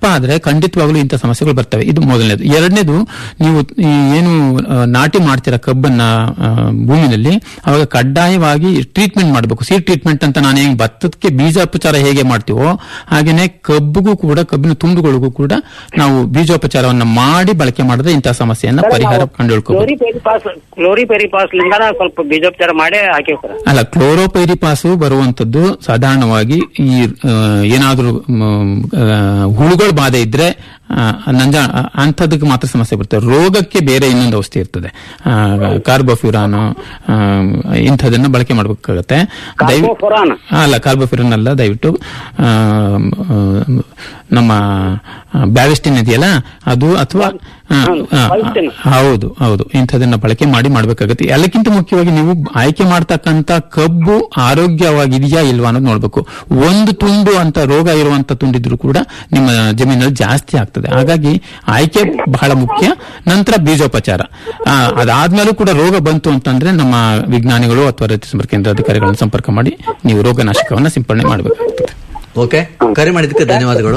ತಪ್ಪಾದ್ರೆ ಖಂಡಿತವಾಗ್ಲೂ ಇಂಥ ಸಮಸ್ಯೆಗಳು ಬರ್ತವೆ ಇದು ಮೊದಲನೇದು ಎರಡನೇದು ನೀವು ಈ ಏನು ಆ, ನಾಟಿ ಮಾಡ್ತೀರಾ ಕಬ್ಬನ್ನ ಆ, ಭೂಮಿನಲ್ಲಿ ಅವಾಗ ಕಡ್ಡಾಯವಾಗಿ ಟ್ರೀಟ್ಮೆಂಟ್ ಮಾಡಬೇಕು ಸೀಡ್ ಟ್ರೀಟ್ಮೆಂಟ್ ಅಂತ ನಾನು ಹೆಂಗ್ ಭತ್ತಕ್ಕೆ ಬೀಜೋಪಚಾರ ಹೇಗೆ ಮಾಡ್ತೀವೋ ಹಾಗೇನೆ ಕಬ್ಬಿಗೂ ಕೂಡ ಕಬ್ಬಿನ ತುಂಡುಗಳಿಗೂ ಕೂಡ ನಾವು ಬೀಜೋಪಚಾರವನ್ನ ಮಾಡಿ ಬಳಕೆ ಮಾಡಿದ್ರೆ ಇಂತಹ ಸಮಸ್ಯೆಯನ್ನ ಪರಿಹಾರ ಕಂಡುಹಿಡ್ಕೋಬಹುದು ಕ್ಲೋರಿ ಪೆರಿಪಾಸ್ ಕ್ಲೋರಿ ಪೆರಿಪಾಸ್ ಲಿಂದ ಸ್ವಲ್ಪ ಬೀಜೋಪಚಾರ ಮಾಡೇ ಹಾಕಿವ್ ಸರ್ ಅಲ್ಲ ಕ್ಲೋರೋಪೈರಿಪಾಸು ಬರುವಂತದ್ದು ಸಾಧಾರಣವಾಗಿ ಈ ಆ, ಏನಾದ್ರೂ ಮ್, ಆ, ಹುಳುಗಳ ಬಾಧೆ ಇದ್ರೆ ಆ, ನಂಜ ಅಂಥದಕ್ಕೆ ಮಾತ್ರ ಸಮಸ್ಯೆ ಬರ್ತದೆ ರೋಗಕ್ಕೆ ಬೇರೆ ಇನ್ನೊಂದು ಔಷಧಿ ಇರ್ತದೆ ಕಾರ್ಬೋಫ್ಯೂರಾನ್ ಇಂಥದನ್ನ ಬಳಕೆ ಮಾಡಬೇಕಾಗತ್ತೆ ಕಾರ್ಬೋಫುರಾನ್? ಅಲ್ಲ ಕಾರ್ಬೋಫ್ಯೂರಾನ್ ಅಲ್ಲ ದಯವಿಟ್ಟು ಆ, ಆ, ನಮ್ಮ ಬ್ಯಾವಿಸ್ಟಿನ್ ಇದೆಯಲ್ಲ ಅದು ಅಥವಾ ಆ, ಆ, ಹೌದು ಹೌದು ಇಂಥದನ್ನ ಬಳಕೆ ಮಾಡಿ ಮಾಡಬೇಕಾಗುತ್ತೆ ಎಲ್ಲಕ್ಕಿಂತ ಮುಖ್ಯವಾಗಿ ನೀವು ಆಯ್ಕೆ ಮಾಡ್ತಕ್ಕಂತ ಕಬ್ಬು ಆರೋಗ್ಯವಾಗಿದೆಯಾ ಇಲ್ವಾ ಅನ್ನೋದು ನೋಡ್ಬೇಕು ಒಂದು ತುಂಡು ಅಂತ ರೋಗ ಇರುವಂತ ತುಂಡಿದ್ರು ಕೂಡ ನಿಮ್ಮ ಜಮೀನಲ್ಲಿ ಜಾಸ್ತಿ ಆಗ್ತದೆ ಹಾಗಾಗಿ ಆಯ್ಕೆ ಬಹಳ ಮುಖ್ಯ ನಂತರ ಬೀಜೋಪಚಾರ ಆ, ಅದಾದ್ಮೇಲೂ ಕೂಡ ರೋಗ ಬಂತು ಅಂತಂದ್ರೆ ನಮ್ಮ ವಿಜ್ಞಾನಿಗಳು ಅಥವಾ ರೈತ ಸಂಪರ್ಕ ಕೇಂದ್ರ ಅಧಿಕಾರಿಗಳನ್ನು ಸಂಪರ್ಕ ಮಾಡಿ ನೀವು ರೋಗನಾಶಕವನ್ನ ಸಿಂಪಡಣೆ ಮಾಡಬೇಕಾಗ್ತದೆ ಓಕೆ ಕರೆ ಮಾಡಿದ್ದಕ್ಕೆ ಧನ್ಯವಾದಗಳು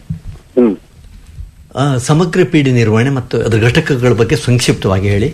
ಆ, ಸಮಗ್ರ ಪೀಡಿ ನಿರ್ವಹಣೆ ಮತ್ತು ಅದರ ಘಟಕಗಳ ಬಗ್ಗೆ ಸಂಕ್ಷಿಪ್ತವಾಗಿ ಹೇಳಿ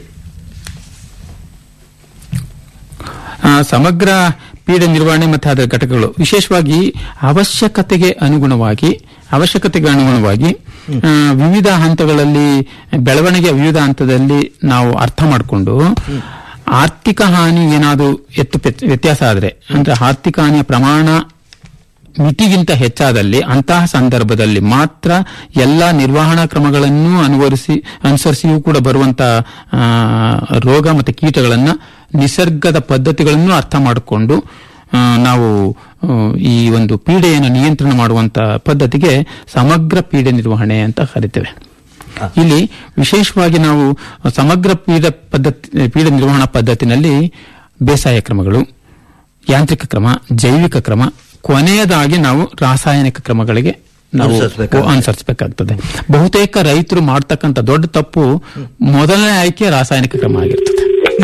ಆ, ಸಮಗ್ರ ಪೀಡೆ ನಿರ್ವಹಣೆ ಮತ್ತು ಅದರ ಘಟಕಗಳು ವಿಶೇಷವಾಗಿ ಅವಶ್ಯಕತೆಗೆ ಅನುಗುಣವಾಗಿ ಅವಶ್ಯಕತೆಗೆ ಅನುಗುಣವಾಗಿ ಆ, ವಿವಿಧ ಹಂತಗಳಲ್ಲಿ ಬೆಳವಣಿಗೆಯ ವಿವಿಧ ಹಂತದಲ್ಲಿ ನಾವು ಅರ್ಥ ಮಾಡಿಕೊಂಡು ಆರ್ಥಿಕ ಹಾನಿ ಏನಾದರೂ ಎತ್ತು ಪೆತ್- ವ್ಯತ್ಯಾಸ ಆದರೆ ಅಂದ್ರೆ ಆರ್ಥಿಕ ಹಾನಿಯ ಪ್ರಮಾಣ ಮಿತಿಗಿಂತ ಹೆಚ್ಚಾದಲ್ಲಿ ಅಂತಹ ಸಂದರ್ಭದಲ್ಲಿ ಮಾತ್ರ ಎಲ್ಲ ನಿರ್ವಹಣಾ ಕ್ರಮಗಳನ್ನು ಅನುವರಿಸಿ ಅನುಸರಿಸಿಯೂ ಕೂಡ ಬರುವಂತ ಆ, ರೋಗ ಮತ್ತು ಕೀಟಗಳನ್ನ ನಿಸರ್ಗದ ಪದ್ಧತಿಗಳನ್ನು ಅರ್ಥ ಮಾಡಿಕೊಂಡು ಆ, ನಾವು ಆ, ಈ ಒಂದು ಪೀಡೆಯನ್ನು ನಿಯಂತ್ರಣ ಮಾಡುವಂತ ಪದ್ಧತಿಗೆ ಸಮಗ್ರ ಪೀಡೆ ನಿರ್ವಹಣೆ ಅಂತ ಕರಿತೇವೆ ಇಲ್ಲಿ ವಿಶೇಷವಾಗಿ ನಾವು ಸಮಗ್ರ ಪೀಡ ಪದ್ಧತಿ ಪೀಡೆ ನಿರ್ವಹಣಾ ಪದ್ಧತಿನಲ್ಲಿ ಬೇಸಾಯ ಕ್ರಮಗಳು ಯಾಂತ್ರಿಕ ಕ್ರಮ ಜೈವಿಕ ಕ್ರಮ ಕೊನೆಯದಾಗಿ ನಾವು ರಾಸಾಯನಿಕ ಕ್ರಮಗಳಿಗೆ ನಾವು ಅನುಸರಿಸ್ಬೇಕಾಗುತ್ತೆ. ಅನುಸರಿಸಬೇಕಾಗ್ತದೆ ಬಹುತೇಕ ರೈತರು ಮಾಡ್ತಕ್ಕಂಥ ದೊಡ್ಡ ತಪ್ಪು ಮೊದಲನೇ ಆಯ್ಕೆ ರಾಸಾಯನಿಕ ಕ್ರಮ ಆಗಿರ್ತದೆ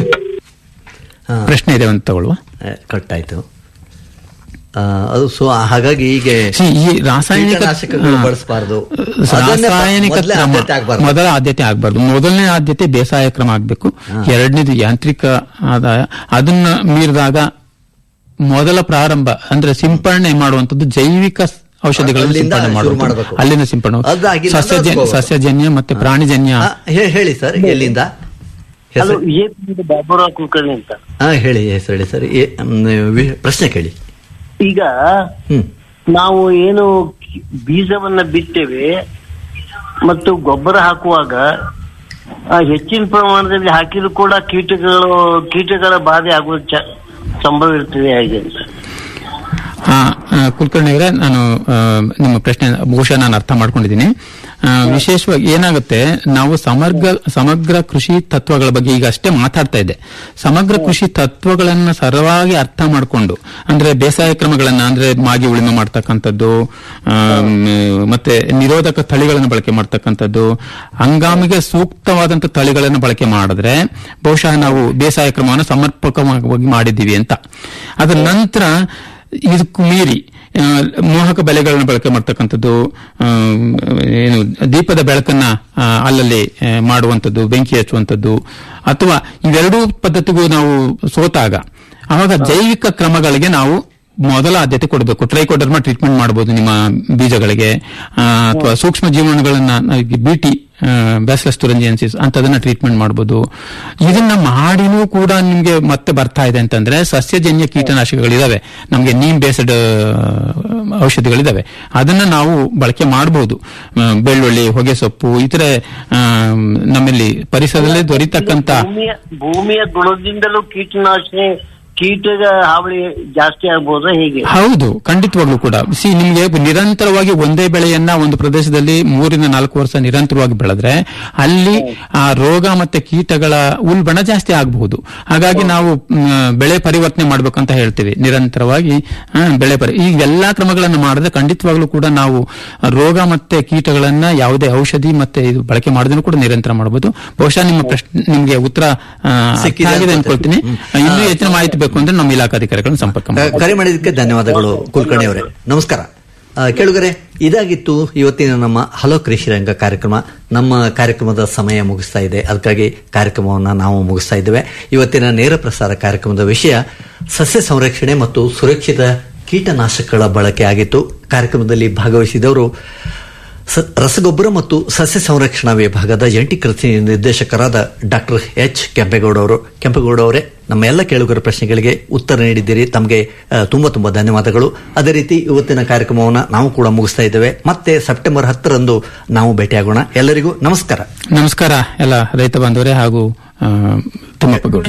ಪ್ರಶ್ನೆ ಇದೆ ಅಂತ ತಗೊಳ್ಳುವ ಕಟ್ ಆಯ್ತು ಆ, ಅದು ಸೊ ಹಾಗಾಗಿ ಈಗ See, ಈ ರಾಸಾಯನಿಕ ಕೀಟನಾಶಕಗಳು ಹಾ. ಬಳಸಬಾರ್ದು ಅದನ್ನೇ ರಾಸಾಯನಿಕ ಮೊದಲೇ ಕ್ರಮ ಆದ್ಯತೆ ಆಗ್ಬಾರ್ದು. ಮೊದಲ ಆದ್ಯತೆ ಆಗಬಾರ್ದು ಮೊದಲನೇ ಆದ್ಯತೆ ಬೇಸಾಯ ಕ್ರಮ ಆಗಬೇಕು ಎರಡನೇದು ಯಾಂತ್ರಿಕ ಆದಾಯ ಅದನ್ನ ಮೀರಿದಾಗ ಮೊದಲ ಪ್ರಾರಂಭ ಅಂದ್ರೆ ಸಿಂಪರಣೆ ಮಾಡುವಂತದ್ದು ಜೈವಿಕ ಸ್- ಔಷಧಿಗಳನ್ನು ಅಲ್ಲಿಂದ ಸಿಂಪರಣೆ ಶುರು ಮಾಡುವಂಥದ್ದು. ಮಾಡ್ಬೇಕು. ಅಲ್ಲಿಂದ ಸಿಂಪರಣೆ ಅದಾಗಿಲ್ಲ ಅಂದ್ರೆ ಸಸ್ಯಜನ್ಯ ಅದಕ್ಕೆ ಹೋಗ್ಬೇಕು. ಸಸ್ಯಜನ್ಯ ಮತ್ತೆ ಪ್ರಾಣಿಜನ್ಯ ಆ, ಹೇ- ಹೇಳಿ ಸರ್ ಎಲ್ಲಿಂದ ಅದು ಹೆಸರು ಎ ಬಾಬುರಾವ್ ಕುಲಕರ್ಣಿ ಅಂತ ಹಾ ಹೇಳಿ ಹೆಸರು ಹೇಳಿ ಸರ್ ಏ- ಮ್, ವಿ- ಪ್ರಶ್ನೆ ಕೇಳಿ ಈಗ ನಾವು ಏನು ಕಿ- ಬೀಜವನ್ನ ಬಿತ್ತೇವೆ ಮತ್ತು ಗೊಬ್ಬರ ಹಾಕುವಾಗ ಆ, ಹೆಚ್ಚಿನ ಪ್ರಮಾಣದಲ್ಲಿ ಹಾಕಿದ್ರು ಕೂಡ ಕೀಟಗಳು ಕೀಟಗಳ ಬಾಧೆ ಆಗುವ ಚ- ಸಂಭವ ಇರ್ತದೆ ಹೇಗೆ ಅಂತ ಆ, ಆ, ಕುಲಕರ್ಣಿ ಅವರೇ ನಾನು ಆ, ನಿಮ್ಮ ಪ್ರಶ್ನೆ ಬಹುಶಃ ನಾನು ಅರ್ಥ ಮಾಡ್ಕೊಂಡಿದ್ದೀನಿ ಆ, ವಿಶೇಷವಾಗಿ ಏನಾಗುತ್ತೆ ನಾವು ಸಮಗ್ರ ಸಮಗ್ರ ಕೃಷಿ ತತ್ವಗಳ ಬಗ್ಗೆ ಈಗ ಅಷ್ಟೇ ಮಾತಾಡ್ತಾ ಇದ್ದೆ ಸಮಗ್ರ ಕೃಷಿ ತತ್ವಗಳನ್ನ ಸರಳವಾಗಿ ಅರ್ಥ ಮಾಡಿಕೊಂಡು ಅಂದ್ರೆ ಬೇಸಾಯ ಕ್ರಮಗಳನ್ನ ಅಂದ್ರೆ ಮಾಗಿ ಉಳಿಮೆ ಮಾಡ್ತಕ್ಕಂಥದ್ದು ಆಮ್, ಮತ್ತೆ ನಿರೋಧಕ ತಳಿಗಳನ್ನು ಬಳಕೆ ಮಾಡ್ತಕ್ಕಂಥದ್ದು ಹಂಗಾಮಿಗೆ ಸೂಕ್ತವಾದಂತ ತಳಿಗಳನ್ನು ಬಳಕೆ ಮಾಡಿದ್ರೆ ಬಹುಶಃ ನಾವು ಬೇಸಾಯ ಕ್ರಮವನ್ನು ಸಮರ್ಪಕವಾಗಿ ಮಾಡಿದ್ದೀವಿ ಅಂತ ಅದರ ನಂತರ ಇದಕ್ಕೂ ಮೀರಿ ಆ, ಮೋಹಕ ಬೆಳೆಗಳನ್ನ ಬಳಕೆ ಮಾಡ್ತಕ್ಕಂಥದ್ದು ಆ, ಏನು ದೀಪದ ಬೆಳಕನ್ನ ಆ, ಅಲ್ಲಲ್ಲಿ ಆ, ಮಾಡುವಂಥದ್ದು ಬೆಂಕಿ ಹಚ್ಚುವಂಥದ್ದು ಅಥವಾ ಇವೆರಡೂ ಪದ್ಧತಿಗೂ ನಾವು ಸೋತಾಗ ಆವಾಗ ಜೈವಿಕ ಕ್ರಮಗಳಿಗೆ ನಾವು ಮೊದಲ ಆದ್ಯತೆ ಕೊಡಬೇಕು ಟ್ರೈಕೋಡರ್ಮಾ ಟ್ರೀಟ್ಮೆಂಟ್ ಮಾಡಬಹುದು ನಿಮ್ಮ ಬೀಜಗಳಿಗೆ ಆ, ಅಥವಾ ಸೂಕ್ಷ್ಮ ಜೀವಾಣುಗಳನ್ನ ಬಿಟಿ ಬ್ಯಾಸ್ಲಸ್ ತುರಂಜಿಯನ್ಸಿಸ್ ಅಂತದನ್ನ ಟ್ರೀಟ್ಮೆಂಟ್ ಮಾಡಬಹುದು ಇದನ್ನ ಮಾಡಿನೂ ಕೂಡ ನಿಮ್ಗೆ ಮತ್ತೆ ಬರ್ತಾ ಇದೆ ಅಂತಂದ್ರೆ ಸಸ್ಯಜನ್ಯ ಕೀಟನಾಶಕಗಳಿದಾವೆ ನಮಗೆ ನೀಮ್ ಬೇಸ್ಡ್ ಔಷಧಿಗಳಿದಾವೆ ಅದನ್ನ ನಾವು ಬಳಕೆ ಮಾಡಬಹುದು ಬೆಳ್ಳುಳ್ಳಿ ಹೊಗೆ ಸೊಪ್ಪು ಇತರೆ ಆ, ನಮ್ಮಲ್ಲಿ ಪರಿಸರದಲ್ಲೇ ದೊರೀತಕ್ಕಂತ ಭೂಮಿಯ ಭೂಮಿಯ ಗುಣದಿಂದಲೂ ಕೀಟನಾಶನೆ ಕೀಟದ ಹಾವಳಿ ಜಾಸ್ತಿ ಆಗ್ಬೋದಾ ಹೇಗೆ ಹೌದು ಖಂಡಿತವಾಗ್ಲೂ ಕೂಡ ಸಿ ನಿಮ್ಗೆ ನಿರಂತರವಾಗಿ ಒಂದೇ ಬೆಳೆಯನ್ನ ಒಂದು ಪ್ರದೇಶದಲ್ಲಿ ಮೂರಿಂದ ನಾಲ್ಕು ವರ್ಷ ನಿರಂತರವಾಗಿ ಬೆಳೆದ್ರೆ ಅಲ್ಲಿ ಆ ರೋಗ ಮತ್ತೆ ಕೀಟಗಳ ಉಲ್ಬಣ ಜಾಸ್ತಿ ಆಗಬಹುದು ಹಾಗಾಗಿ ನಾವು ಮ್, ಬೆಳೆ ಪರಿವರ್ತನೆ ಮಾಡ್ಬೇಕಂತ ಹೇಳ್ತೀವಿ ನಿರಂತರವಾಗಿ ಆ, ಬೆಳೆ ಪರಿ ಈ ಎಲ್ಲಾ ಕ್ರಮಗಳನ್ನು ಮಾಡಿದ್ರೆ ಖಂಡಿತವಾಗ್ಲೂ ಕೂಡ ನಾವು ರೋಗ ಮತ್ತೆ ಕೀಟಗಳನ್ನ ಯಾವುದೇ ಔಷಧಿ ಮತ್ತೆ ಇದು ಬಳಕೆ ಮಾಡೋದನ್ನು ಕೂಡ ನಿರಂತರ ಮಾಡಬಹುದು ಬಹುಶಃ ನಿಮ್ಮ ಪ್ರಶ್ನೆ ನಿಮ್ಗೆ ಉತ್ತರ ಆ, ಅರ್ಥ ಸಿಕ್ಕಿದೆ ಆಗಿದೆ ಅನ್ಕೊಳ್ತೀನಿ. ಅನ್ಕೊಳ್ತೀನಿ ಇನ್ನೂ ಹೆಚ್ಚಿನ ಮಾಹಿತಿ ಬೇಕು ಅಂದ್ರೆ ನಮ್ಮ ಇಲಾಖಾಧಿಕಾರಿಗಳನ್ನು ಸಂಪರ್ಕ ಮಾಡಿ ಕರೆ ಮಾಡಿದ್ದಕ್ಕೆ ಧನ್ಯವಾದಗಳು ಕುಲಕರ್ಣಿ ಅವರೇ ನಮಸ್ಕಾರ ಆ, ಕೇಳುಗರೆ ಇದಾಗಿತ್ತು ಇವತ್ತಿನ ನಮ್ಮ ಹಲೋ ಕೃಷಿ ರಂಗ ಕಾರ್ಯಕ್ರಮ ನಮ್ಮ ಕಾರ್ಯಕ್ರಮದ ಸಮಯ ಮುಗಿಸ್ತಾ ಇದೆ ಅದಕ್ಕಾಗಿ ಕಾರ್ಯಕ್ರಮವನ್ನು ನಾವು ಮುಗಿಸ್ತಾ ಇದ್ದೇವೆ ಇವತ್ತಿನ ನೇರ ಪ್ರಸಾರ ಕಾರ್ಯಕ್ರಮದ ವಿಷಯ ಸಸ್ಯ ಸಂರಕ್ಷಣೆ ಮತ್ತು ಸುರಕ್ಷಿತ ಕೀಟನಾಶಕಗಳ ಬಳಕೆ ಆಗಿತ್ತು ಕಾರ್ಯಕ್ರಮದಲ್ಲಿ ಭಾಗವಹಿಸಿದವರು ಸ- ರಸಗೊಬ್ಬರ ಮತ್ತು ಸಸ್ಯ ಸಂರಕ್ಷಣಾ ವಿಭಾಗದ ಜಂಟಿ ಕೃಷಿ ನಿರ್ದೇಶಕರಾದ ಡಾಕ್ಟರ್ ಎಚ್ ಕೆಂಪೇಗೌಡ ಅವರು ಕೆಂಪೇಗೌಡ ಅವರೇ ನಮ್ಮ ಎಲ್ಲ ಕೇಳುಗರ ಪ್ರಶ್ನೆಗಳಿಗೆ ಉತ್ತರ ನೀಡಿದ್ದೀರಿ ತಮಗೆ ಆ, ತುಂಬಾ ತುಂಬಾ ಧನ್ಯವಾದಗಳು ಅದೇ ರೀತಿ ಇವತ್ತಿನ ಕಾರ್ಯಕ್ರಮವನ್ನು ನಾವು ಕೂಡ ಮುಗಿಸ್ತಾ ಇದ್ದೇವೆ ಮತ್ತೆ ಸೆಪ್ಟೆಂಬರ್ ಹತ್ತರಂದು ನಾವು ಭೇಟಿಯಾಗೋಣ ಎಲ್ಲರಿಗೂ ನಮಸ್ಕಾರ ನಮಸ್ಕಾರ ಎಲ್ಲ ರೈತ ಬಾಂಧವರೇ ಹಾಗೂ ಆ, ತಿಮ್ಮಪ್ಪ ಗೌಡ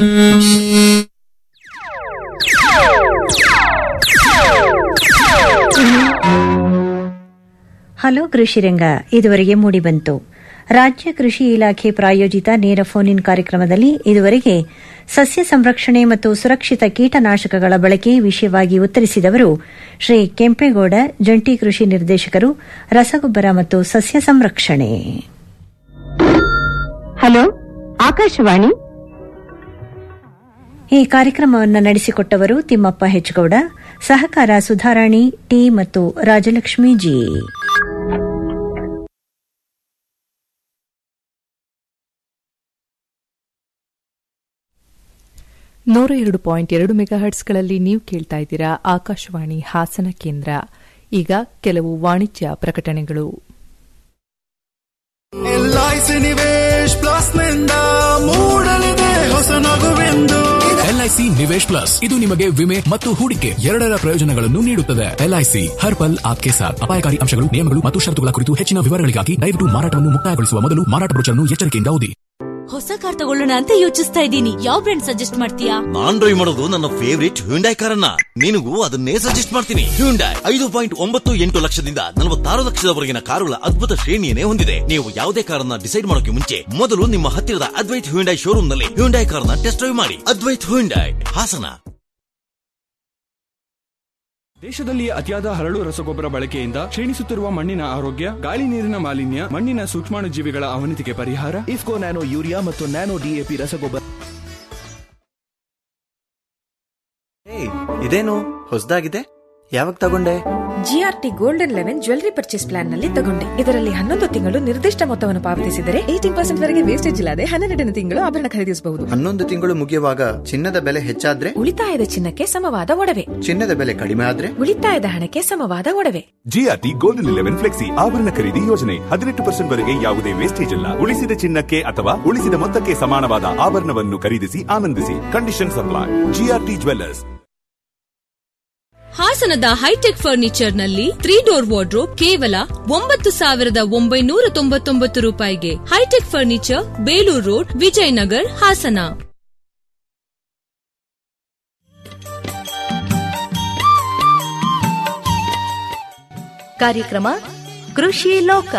ಹಲೋ ಕೃಷಿರಂಗ ಇದುವರೆಗೆ ಮೂಡಿಬಂತು ರಾಜ್ಯ ಕೃಷಿ ಇಲಾಖೆ ಪ್ರಾಯೋಜಿತ ನೇರ ಫೋನ್ ಇನ್ ಕಾರ್ಯಕ್ರಮದಲ್ಲಿ ಇದುವರೆಗೆ ಸಸ್ಯ ಸಂರಕ್ಷಣೆ ಮತ್ತು ಸುರಕ್ಷಿತ ಕೀಟನಾಶಕಗಳ ಬಳಕೆ ವಿಷಯವಾಗಿ ಉತ್ತರಿಸಿದವರು ಶ್ರೀ ಕೆಂಪೇಗೌಡ ಜಂಟಿ ಕೃಷಿ ನಿರ್ದೇಶಕರು ರಸಗೊಬ್ಬರ ಮತ್ತು ಸಸ್ಯ ಸಂರಕ್ಷಣೆ ಹಲೋ ಆಕಾಶವಾಣಿ ಈ ಕಾರ್ಯಕ್ರಮವನ್ನು ನಡೆಸಿಕೊಟ್ಟವರು ತಿಮ್ಮಪ್ಪ ಹೆಚ್ಗೌಡ ಸಹಕಾರ ಸುಧಾರಾಣಿ ಟಿ ಮತ್ತು ರಾಜಲಕ್ಷ್ಮಿ ಜಿ ನೂರ ಎರಡು ಪಾಯಿಂಟ್ ಎರಡು ಮೆಗಾಹರ್ಟ್ಸ್ಗಳಲ್ಲಿ ನೀವು ಕೇಳ್ತಾ ಇದ್ದೀರಾ ಆಕಾಶವಾಣಿ ಹಾಸನ ಕೇಂದ್ರ ಈಗ ಕೆಲವು ವಾಣಿಜ್ಯ ಪ್ರಕಟಣೆಗಳು ಎಲ್ಐಸಿ ನಿವೇಶ್ ಪ್ಲಸ್ ನಿಂದ ಮೂಡಲಿದೆ ಹೊಸ ನಗುವೆಂದು ಎಲ್ಐಸಿ ನಿವೇಶ್ ಪ್ಲಸ್ ಇದು ನಿಮಗೆ ವಿಮೆ ಮತ್ತು ಹೂಡಿಕೆ ಎರಡರ ಪ್ರಯೋಜನಗಳನ್ನು ನೀಡುತ್ತದೆ ಎಲ್ಐಸಿ ಹರ್ ಪಲ್ ಆಪ್ಕೆ ಸಾಥ್ ಅಪಾಯಕಾರಿ ಅಂಶಗಳು ನಿಯಮಗಳು ಮತ್ತು ಷರತ್ತುಗಳ ಕುರಿತು ಹೆಚ್ಚಿನ ವಿವರಗಳಿಗಾಗಿ ದಯವಿಟ್ಟು ಮಾರಾಟವನ್ನು ಮುಕ್ತಾಯಗೊಳಿಸುವ ಮೊದಲು ಮಾರಾಟ ಬ್ರೋಚರ್ನ್ನು ಎಚ್ಚರಿಕೆಯಿಂದ ಓದಿ ಹೊಸ ಕಾರ್ ತಗೊಳ್ಳೋಣ ಅಂತ ಯೋಚಿಸ್ತಾ ಇದ್ದೀನಿ ಯಾವ ಬ್ರ್ಯಾಂಡ್ ಸಜೆಸ್ಟ್ ಮಾಡ್ತೀಯಾ ನಾನ್ ಡ್ರೈವ್ ಮಾಡೋದು ನನ್ನ ಫೇವರಿಟ್ ಹ್ಯುಂಡೈ ಕಾರನ್ನ ನಿನಗೂ ಅದನ್ನೇ ಸಜೆಸ್ಟ್ ಮಾಡ್ತೀನಿ ಹ್ಯುಂಡೈ ಐದು ಪಾಯಿಂಟ್ ಒಂಬತ್ತು ಎಂಟು ಲಕ್ಷದಿಂದ ನಲವತ್ತಾರು ಲಕ್ಷದವರೆಗಿನ ಕಾರುಗಳ ಅದ್ಭುತ ಶ್ರೇಣಿಯನ್ನೇ ಹೊಂದಿದೆ ನೀವು ಯಾವುದೇ ಕಾರನ್ನ ಡಿಸೈಡ್ ಮಾಡೋಕೆ ಮುಂಚೆ ಮೊದಲು ನಿಮ್ಮ ಹತ್ತಿರದ ಅದ್ವೈತ್ ಹ್ಯುಂಡೈ ಶೋರೂಮ್ ನಲ್ಲಿ ಹ್ಯುಂಡೈ ಕಾರ್ನ ಟೆಸ್ಟ್ ಡ್ರೈವ್ ಮಾಡಿ ಅದ್ವೈತ್ ಹ್ಯುಂಡೈ ಹಾಸನ ದೇಶದಲ್ಲಿ ಅತಿಯಾದ ಹರಳು ರಸಗೊಬ್ಬರ ಬಳಕೆಯಿಂದ ಕ್ಷೀಣಿಸುತ್ತಿರುವ ಮಣ್ಣಿನ ಆರೋಗ್ಯ ಗಾಳಿ ನೀರಿನ ಮಾಲಿನ್ಯ ಮಣ್ಣಿನ ಸೂಕ್ಷ್ಮಾಣುಜೀವಿಗಳ ಅವನತಿಗೆ ಪರಿಹಾರ ಇಫ್ಕೋ ನ್ಯಾನೋ ಯೂರಿಯಾ ಮತ್ತು ನ್ಯಾನೋ ಡಿಎಪಿ ರಸಗೊಬ್ಬರ ಇದೇನು ಹೊಸದಾಗಿದೆ ಯಾವಾಗ ತಗೊಂಡೆ GRT golden eleven jewellery purchase plan ನಲ್ಲಿ ತಗೊಂಡೆ ಇದರಲ್ಲಿ ಹನ್ನೊಂದು ತಿಂಗಳು ನಿರ್ದಿಷ್ಟ ಮೊತ್ತವನ್ನು ಪಾವತಿಸಿದರೆ ಏಟೀನ್ ಪರ್ಸೆಂಟ್ ವರೆಗೆ ವೇಸ್ಟೇಜ್ ಇಲ್ಲದೆ ಹನ್ನೆರಡನೇ ತಿಂಗಳು ಆಭರಣ ಖರೀದಿಸಬಹುದು ಹನ್ನೊಂದು ತಿಂಗಳು ಮುಗಿಯುವಾಗ ಚಿನ್ನದ ಬೆಲೆ ಹೆಚ್ಚಾದ್ರೆ ಉಳಿತಾಯದ ಚಿನ್ನಕ್ಕೆ ಸಮವಾದ ಒಡವೆ ಚಿನ್ನದ ಬೆಲೆ ಕಡಿಮೆ ಆದ್ರೆ ಉಳಿತಾಯದ ಹಣಕ್ಕೆ ಸಮವಾದ ಒಡವೆ ಜಿಆರ್ಟಿ ಗೋಲ್ಡನ್ ಇಲೆವೆನ್ ಫ್ಲೆಕ್ಸಿ ಆಭರಣ ಖರೀದಿ ಯೋಜನೆ ಹದಿನೆಂಟು ಪರ್ಸೆಂಟ್ ವರೆಗೆ ಯಾವುದೇ ವೇಸ್ಟೇಜ್ ಇಲ್ಲ ಉಳಿಸಿದ ಚಿನ್ನಕ್ಕೆ ಅಥವಾ ಉಳಿಸಿದ ಮೊತ್ತಕ್ಕೆ ಸಮಾನವಾದ ಆಭರಣವನ್ನು ಖರೀದಿಸಿ ಆನಂದಿಸಿ ಕಂಡೀಷನ್ ಸಪ್ಲೈ ಜಿಆರ್ಟಿ ಜ್ವೆಲ್ಲರ್ಸ್ ಹಾಸನದ ಹೈಟೆಕ್ ಫರ್ನಿಚರ್ ನಲ್ಲಿ ತ್ರೀ ಡೋರ್ ವಾರ್ಡ್ರೋಬ್ ಕೇವಲ ಒಂಬತ್ತು ಸಾವಿರದ ಒಂಬೈನೂರ ತೊಂಬತ್ತೊಂಬತ್ತು ರೂಪಾಯಿಗೆ hitech furniture Belur road Vijayanagar Hassan ಕಾರ್ಯಕ್ರಮ ಕೃಷಿ ಲೋಕ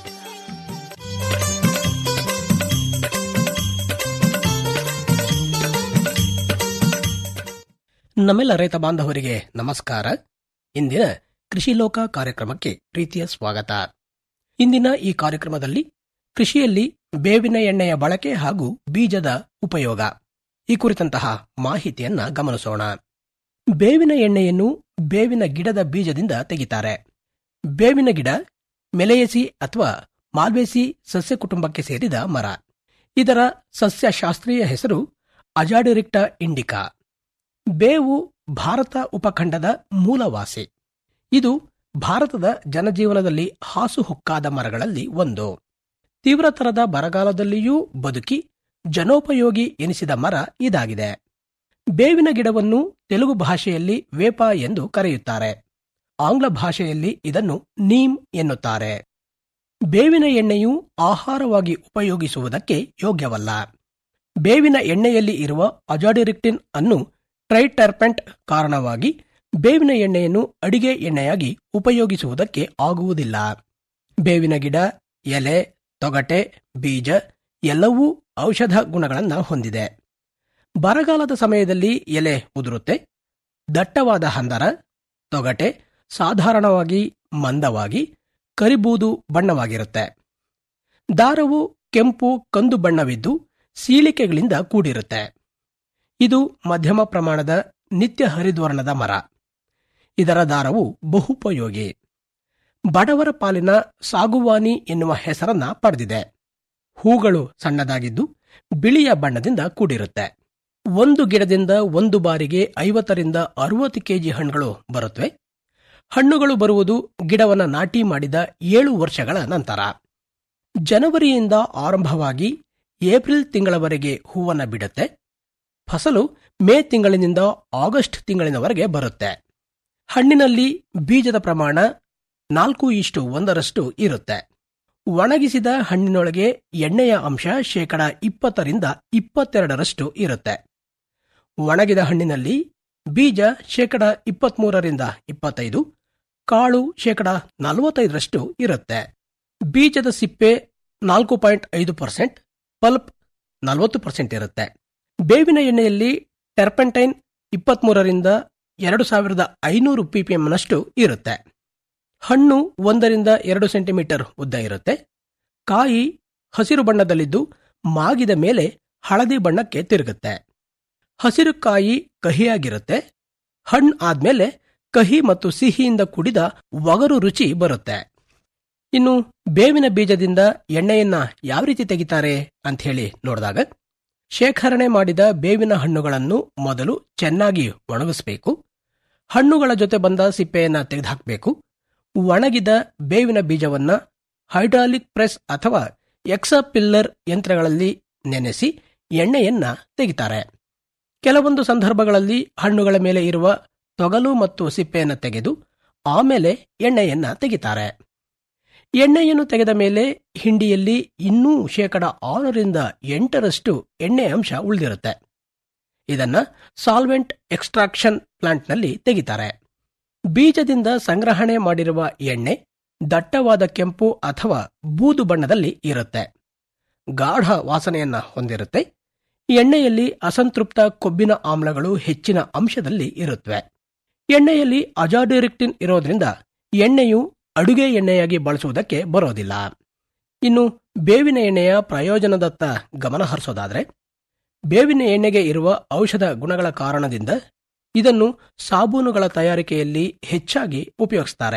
ನಮ್ಮೆಲ್ಲ ರೈತ ಬಾಂಧವರಿಗೆ ನಮಸ್ಕಾರ ಇಂದಿನ ಕೃಷಿ ಲೋಕ ಕಾರ್ಯಕ್ರಮಕ್ಕೆ ಪ್ರೀತಿಯ ಸ್ವಾಗತ ಇಂದಿನ ಈ ಕಾರ್ಯಕ್ರಮದಲ್ಲಿ ಕೃಷಿಯಲ್ಲಿ ಬೇವಿನ ಎಣ್ಣೆಯ ಬಳಕೆ ಹಾಗೂ ಬೀಜದ ಉಪಯೋಗ ಈ ಕುರಿತಂತಹ ಮಾಹಿತಿಯನ್ನ ಗಮನಿಸೋಣ ಬೇವಿನ ಎಣ್ಣೆಯನ್ನು ಬೇವಿನ ಗಿಡದ ಬೀಜದಿಂದ ತೆಗಿತಾರೆ ಬೇವಿನ ಗಿಡ ಮೆಲೆಯಸಿ ಅಥವಾ ಮಾಲ್ವೇಸಿ ಸಸ್ಯ ಕುಟುಂಬಕ್ಕೆ ಸೇರಿದ ಮರ ಇದರ ಸಸ್ಯಶಾಸ್ತ್ರೀಯ ಹೆಸರು ಅಜಾಡಿರಿಕ್ಟ ಇಂಡಿಕಾ ಬೇವು ಭಾರತ ಉಪಖಂಡದ ಮೂಲವಾಸಿ ಇದು ಭಾರತದ ಜನಜೀವನದಲ್ಲಿ ಹಾಸುಹೊಕ್ಕಾದ ಮರಗಳಲ್ಲಿ ಒಂದು ತೀವ್ರತರದ ಬರಗಾಲದಲ್ಲಿಯೂ ಬದುಕಿ ಜನೋಪಯೋಗಿ ಎನಿಸಿದ ಮರ ಇದಾಗಿದೆ ಬೇವಿನ ಗಿಡವನ್ನು ತೆಲುಗು ಭಾಷೆಯಲ್ಲಿ ವೇಪ ಎಂದು ಕರೆಯುತ್ತಾರೆ ಆಂಗ್ಲ ಭಾಷೆಯಲ್ಲಿ ಇದನ್ನು ನೀಮ್ ಎನ್ನುತ್ತಾರೆ ಬೇವಿನ ಎಣ್ಣೆಯು ಆಹಾರವಾಗಿ ಉಪಯೋಗಿಸುವುದಕ್ಕೆ ಯೋಗ್ಯವಲ್ಲ ಬೇವಿನ ಎಣ್ಣೆಯಲ್ಲಿ ಇರುವ ಅಜಾಡಿರಿಕ್ಟಿನ್ ಅನ್ನು ಟ್ರೈಟರ್ಪೆಂಟ್ ಕಾರಣವಾಗಿ ಬೇವಿನ ಎಣ್ಣೆಯನ್ನು ಅಡಿಗೆ ಎಣ್ಣೆಯಾಗಿ ಉಪಯೋಗಿಸುವುದಕ್ಕೆ ಆಗುವುದಿಲ್ಲ ಬೇವಿನ ಗಿಡ ಎಲೆ ತೊಗಟೆ ಬೀಜ ಎಲ್ಲವೂ ಔಷಧ ಗುಣಗಳನ್ನು ಹೊಂದಿದೆ ಬರಗಾಲದ ಸಮಯದಲ್ಲಿ ಎಲೆ ಉದುರುತ್ತೆ ದಟ್ಟವಾದ ಹಂದರ ತೊಗಟೆ ಸಾಧಾರಣವಾಗಿ ಮಂದವಾಗಿ ಕರಿಬೂದು ಬಣ್ಣವಾಗಿರುತ್ತೆ ದಾರವು ಕೆಂಪು ಕಂದು ಬಣ್ಣವಿದ್ದು ಸೀಳಿಕೆಗಳಿಂದ ಕೂಡಿರುತ್ತೆ ಇದು ಮಧ್ಯಮ ಪ್ರಮಾಣದ ನಿತ್ಯ ಹರಿದ್ವರ್ಣದ ಮರ ಇದರ ದಾರವು ಬಹುಪಯೋಗಿ ಬಡವರ ಪಾಲಿನ ಸಾಗುವಾನಿ ಎನ್ನುವ ಹೆಸರನ್ನ ಪಡೆದಿದೆ ಹೂಗಳು ಸಣ್ಣದಾಗಿದ್ದು ಬಿಳಿಯ ಬಣ್ಣದಿಂದ ಕೂಡಿರುತ್ತೆ ಒಂದು ಗಿಡದಿಂದ ಒಂದು ಬಾರಿಗೆ ಐವತ್ತರಿಂದ ಅರವತ್ತು ಕೆಜಿ ಹಣ್ಣುಗಳು ಬರುತ್ತವೆ ಹಣ್ಣುಗಳು ಬರುವುದು ಗಿಡವನ್ನ ನಾಟಿ ಮಾಡಿದ ಏಳು ವರ್ಷಗಳ ನಂತರ ಜನವರಿಯಿಂದ ಆರಂಭವಾಗಿ ಏಪ್ರಿಲ್ ತಿಂಗಳವರೆಗೆ ಹೂವನ್ನ ಬಿಡುತ್ತೆ ಫಸಲು ಮೇ ತಿಂಗಳಿನಿಂದ ಆಗಸ್ಟ್ ತಿಂಗಳಿನವರೆಗೆ ಬರುತ್ತೆ ಹಣ್ಣಿನಲ್ಲಿ ಬೀಜದ ಪ್ರಮಾಣ ನಾಲ್ಕು ಇಷ್ಟು ಒಂದರಷ್ಟು ಇರುತ್ತೆ ಒಣಗಿಸಿದ ಹಣ್ಣಿನೊಳಗೆ ಎಣ್ಣೆಯ ಅಂಶ ಶೇಕಡ ಇಪ್ಪತ್ತರಿಂದ ಇಪ್ಪತ್ತೆರಡರಷ್ಟು ಇರುತ್ತೆ ಒಣಗಿದ ಹಣ್ಣಿನಲ್ಲಿ ಬೀಜ ಶೇಕಡ ಇಪ್ಪತ್ಮೂರರಿಂದ ಇಪ್ಪತ್ತೈದು ಕಾಳು ಶೇಕಡ ನಲವತ್ತೈದರಷ್ಟು ಇರುತ್ತೆ ಬೀಜದ ಸಿಪ್ಪೆ ನಾಲ್ಕು ಪಾಯಿಂಟ್ ಐದು ಪರ್ಸೆಂಟ್ ಪಲ್ಪ್ ನಲವತ್ತು ಪರ್ಸೆಂಟ್ ಇರುತ್ತೆ ಬೇವಿನ ಎಣ್ಣೆಯಲ್ಲಿ ಟೆರ್ಪೆಂಟೈನ್ ಇಪ್ಪತ್ಮೂರರಿಂದ ಎರಡು ಸಾವಿರದ ಐನೂರು ಪಿಪಿಎಂನಷ್ಟು ಇರುತ್ತೆ ಹಣ್ಣು ಒಂದರಿಂದ ಎರಡು ಸೆಂಟಿಮೀಟರ್ ಉದ್ದ ಇರುತ್ತೆ ಕಾಯಿ ಹಸಿರು ಬಣ್ಣದಲ್ಲಿದ್ದು ಮಾಗಿದ ಮೇಲೆ ಹಳದಿ ಬಣ್ಣಕ್ಕೆ ತಿರುಗುತ್ತೆ ಹಸಿರು ಕಾಯಿ ಕಹಿಯಾಗಿರುತ್ತೆ ಹಣ್ಣು ಆದ್ಮೇಲೆ ಕಹಿ ಮತ್ತು ಸಿಹಿಯಿಂದ ಕೂಡಿದ ಒಗರು ರುಚಿ ಬರುತ್ತೆ ಇನ್ನು ಬೇವಿನ ಬೀಜದಿಂದ ಎಣ್ಣೆಯನ್ನ ಯಾವ ರೀತಿ ತೆಗಿತಾರೆ ಅಂತ ಹೇಳಿ ನೋಡಿದಾಗ ಶೇಖರಣೆ ಮಾಡಿದ ಬೇವಿನ ಹಣ್ಣುಗಳನ್ನು ಮೊದಲು ಚೆನ್ನಾಗಿ ಒಣಗಿಸಬೇಕು ಹಣ್ಣುಗಳ ಜೊತೆ ಬಂದ ಸಿಪ್ಪೆಯನ್ನ ತೆಗೆದುಹಾಕಬೇಕು ಒಣಗಿದ ಬೇವಿನ ಬೀಜವನ್ನ ಹೈಡ್ರಾಲಿಕ್ ಪ್ರೆಸ್ ಅಥವಾ ಎಕ್ಸಪಿಲ್ಲರ್ ಯಂತ್ರಗಳಲ್ಲಿ ನೆನೆಸಿ ಎಣ್ಣೆಯನ್ನ ತೆಗಿತಾರೆ ಕೆಲವೊಂದು ಸಂದರ್ಭಗಳಲ್ಲಿ ಹಣ್ಣುಗಳ ಮೇಲೆ ಇರುವ ತೊಗಲು ಮತ್ತು ಸಿಪ್ಪೆಯನ್ನು ತೆಗೆದು ಆಮೇಲೆ ಎಣ್ಣೆಯನ್ನ ತೆಗಿತಾರೆ ಎಣ್ಣೆಯನ್ನು ತೆಗೆದ ಮೇಲೆ ಹಿಂಡಿಯಲ್ಲಿ ಇನ್ನೂ ಶೇಕಡ ಆರರಿಂದ ಎಂಟರಷ್ಟು ಎಣ್ಣೆ ಅಂಶ ಉಳಿದಿರುತ್ತೆ ಇದನ್ನ ಸಾಲ್ವೆಂಟ್ ಎಕ್ಸ್ಟ್ರಾಕ್ಷನ್ ಪ್ಲಾಂಟ್ನಲ್ಲಿ ತೆಗಿತಾರೆ ಬೀಜದಿಂದ ಸಂಗ್ರಹಣೆ ಮಾಡಿರುವ ಎಣ್ಣೆ ದಟ್ಟವಾದ ಕೆಂಪು ಅಥವಾ ಬೂದು ಬಣ್ಣದಲ್ಲಿ ಇರುತ್ತೆ ಗಾಢ ವಾಸನೆಯನ್ನ ಹೊಂದಿರುತ್ತೆ ಎಣ್ಣೆಯಲ್ಲಿ ಅಸಂತೃಪ್ತ ಕೊಬ್ಬಿನ ಆಮ್ಲಗಳು ಹೆಚ್ಚಿನ ಅಂಶದಲ್ಲಿ ಇರುತ್ತವೆ ಎಣ್ಣೆಯಲ್ಲಿ ಅಜಾಡಿರಿಕ್ಟಿನ್ ಇರೋದ್ರಿಂದ ಎಣ್ಣೆಯು ಅಡುಗೆ ಎಣ್ಣೆಯಾಗಿ ಬಳಸುವುದಕ್ಕೆ ಬರೋದಿಲ್ಲ ಇನ್ನು ಬೇವಿನ ಎಣ್ಣೆಯ ಪ್ರಯೋಜನದತ್ತ ಗಮನ ಹರಿಸೋದಾದ್ರೆ ಬೇವಿನ ಎಣ್ಣೆಗೆ ಇರುವ ಔಷಧ ಗುಣಗಳ ಕಾರಣದಿಂದ ಇದನ್ನು ಸಾಬೂನುಗಳ ತಯಾರಿಕೆಯಲ್ಲಿ ಹೆಚ್ಚಾಗಿ ಉಪಯೋಗಿಸ್ತಾರೆ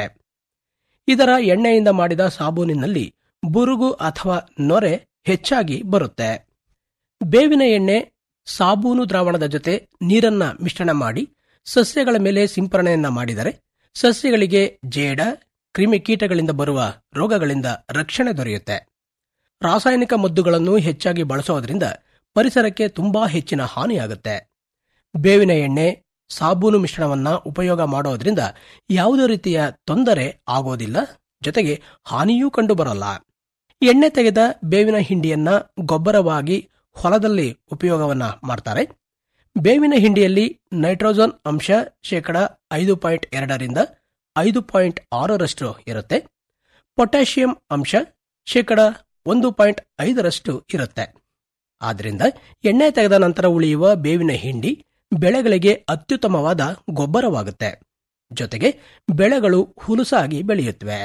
ಇದರ ಎಣ್ಣೆಯಿಂದ ಮಾಡಿದ ಸಾಬೂನಿನಲ್ಲಿ ಬುರುಗು ಅಥವಾ ನೊರೆ ಹೆಚ್ಚಾಗಿ ಬರುತ್ತೆ ಬೇವಿನ ಎಣ್ಣೆ ಸಾಬೂನು ದ್ರಾವಣದ ಜೊತೆ ನೀರನ್ನ ಮಿಶ್ರಣ ಮಾಡಿ ಸಸ್ಯಗಳ ಮೇಲೆ ಸಿಂಪರಣೆಯನ್ನ ಮಾಡಿದರೆ ಸಸ್ಯಗಳಿಗೆ ಜೇಡ ಕ್ರಿಮಿಕೀಟಗಳಿಂದ ಬರುವ ರೋಗಗಳಿಂದ ರಕ್ಷಣೆ ದೊರೆಯುತ್ತೆ ರಾಸಾಯನಿಕ ಮದ್ದುಗಳನ್ನು ಹೆಚ್ಚಾಗಿ ಬಳಸೋದ್ರಿಂದ ಪರಿಸರಕ್ಕೆ ತುಂಬಾ ಹೆಚ್ಚಿನ ಹಾನಿಯಾಗುತ್ತೆ ಬೇವಿನ ಎಣ್ಣೆ ಸಾಬೂನು ಮಿಶ್ರಣವನ್ನ ಉಪಯೋಗ ಮಾಡೋದ್ರಿಂದ ಯಾವುದೇ ರೀತಿಯ ತೊಂದರೆ ಆಗೋದಿಲ್ಲ ಜೊತೆಗೆ ಹಾನಿಯೂ ಕಂಡುಬರಲ್ಲ ಎಣ್ಣೆ ತೆಗೆದ ಬೇವಿನ ಹಿಂಡಿಯನ್ನ ಗೊಬ್ಬರವಾಗಿ ಹೊಲದಲ್ಲಿ ಉಪಯೋಗವನ್ನ ಮಾಡ್ತಾರೆ ಬೇವಿನ ಹಿಂಡಿಯಲ್ಲಿ ನೈಟ್ರೋಜನ್ ಅಂಶ ಶೇಕಡ ಐದು ಪಾಯಿಂಟ್ ಎರಡರಿಂದ ಐದು ಪಾಯಿಂಟ್ ಆರರಷ್ಟು ಇರುತ್ತೆ ಪೊಟ್ಯಾಷಿಯಂ ಅಂಶ ಶೇಕಡ ಒಂದು ಪಾಯಿಂಟ್ ಐದರಷ್ಟು ಇರುತ್ತೆ ಆದ್ರಿಂದ ಎಣ್ಣೆ ತೆಗೆದ ನಂತರ ಉಳಿಯುವ ಬೇವಿನ ಹಿಂಡಿ ಬೆಳೆಗಳಿಗೆ ಅತ್ಯುತ್ತಮವಾದ ಗೊಬ್ಬರವಾಗುತ್ತೆ ಜೊತೆಗೆ ಬೆಳೆಗಳು ಹುಲುಸಾಗಿ ಬೆಳೆಯುತ್ತವೆ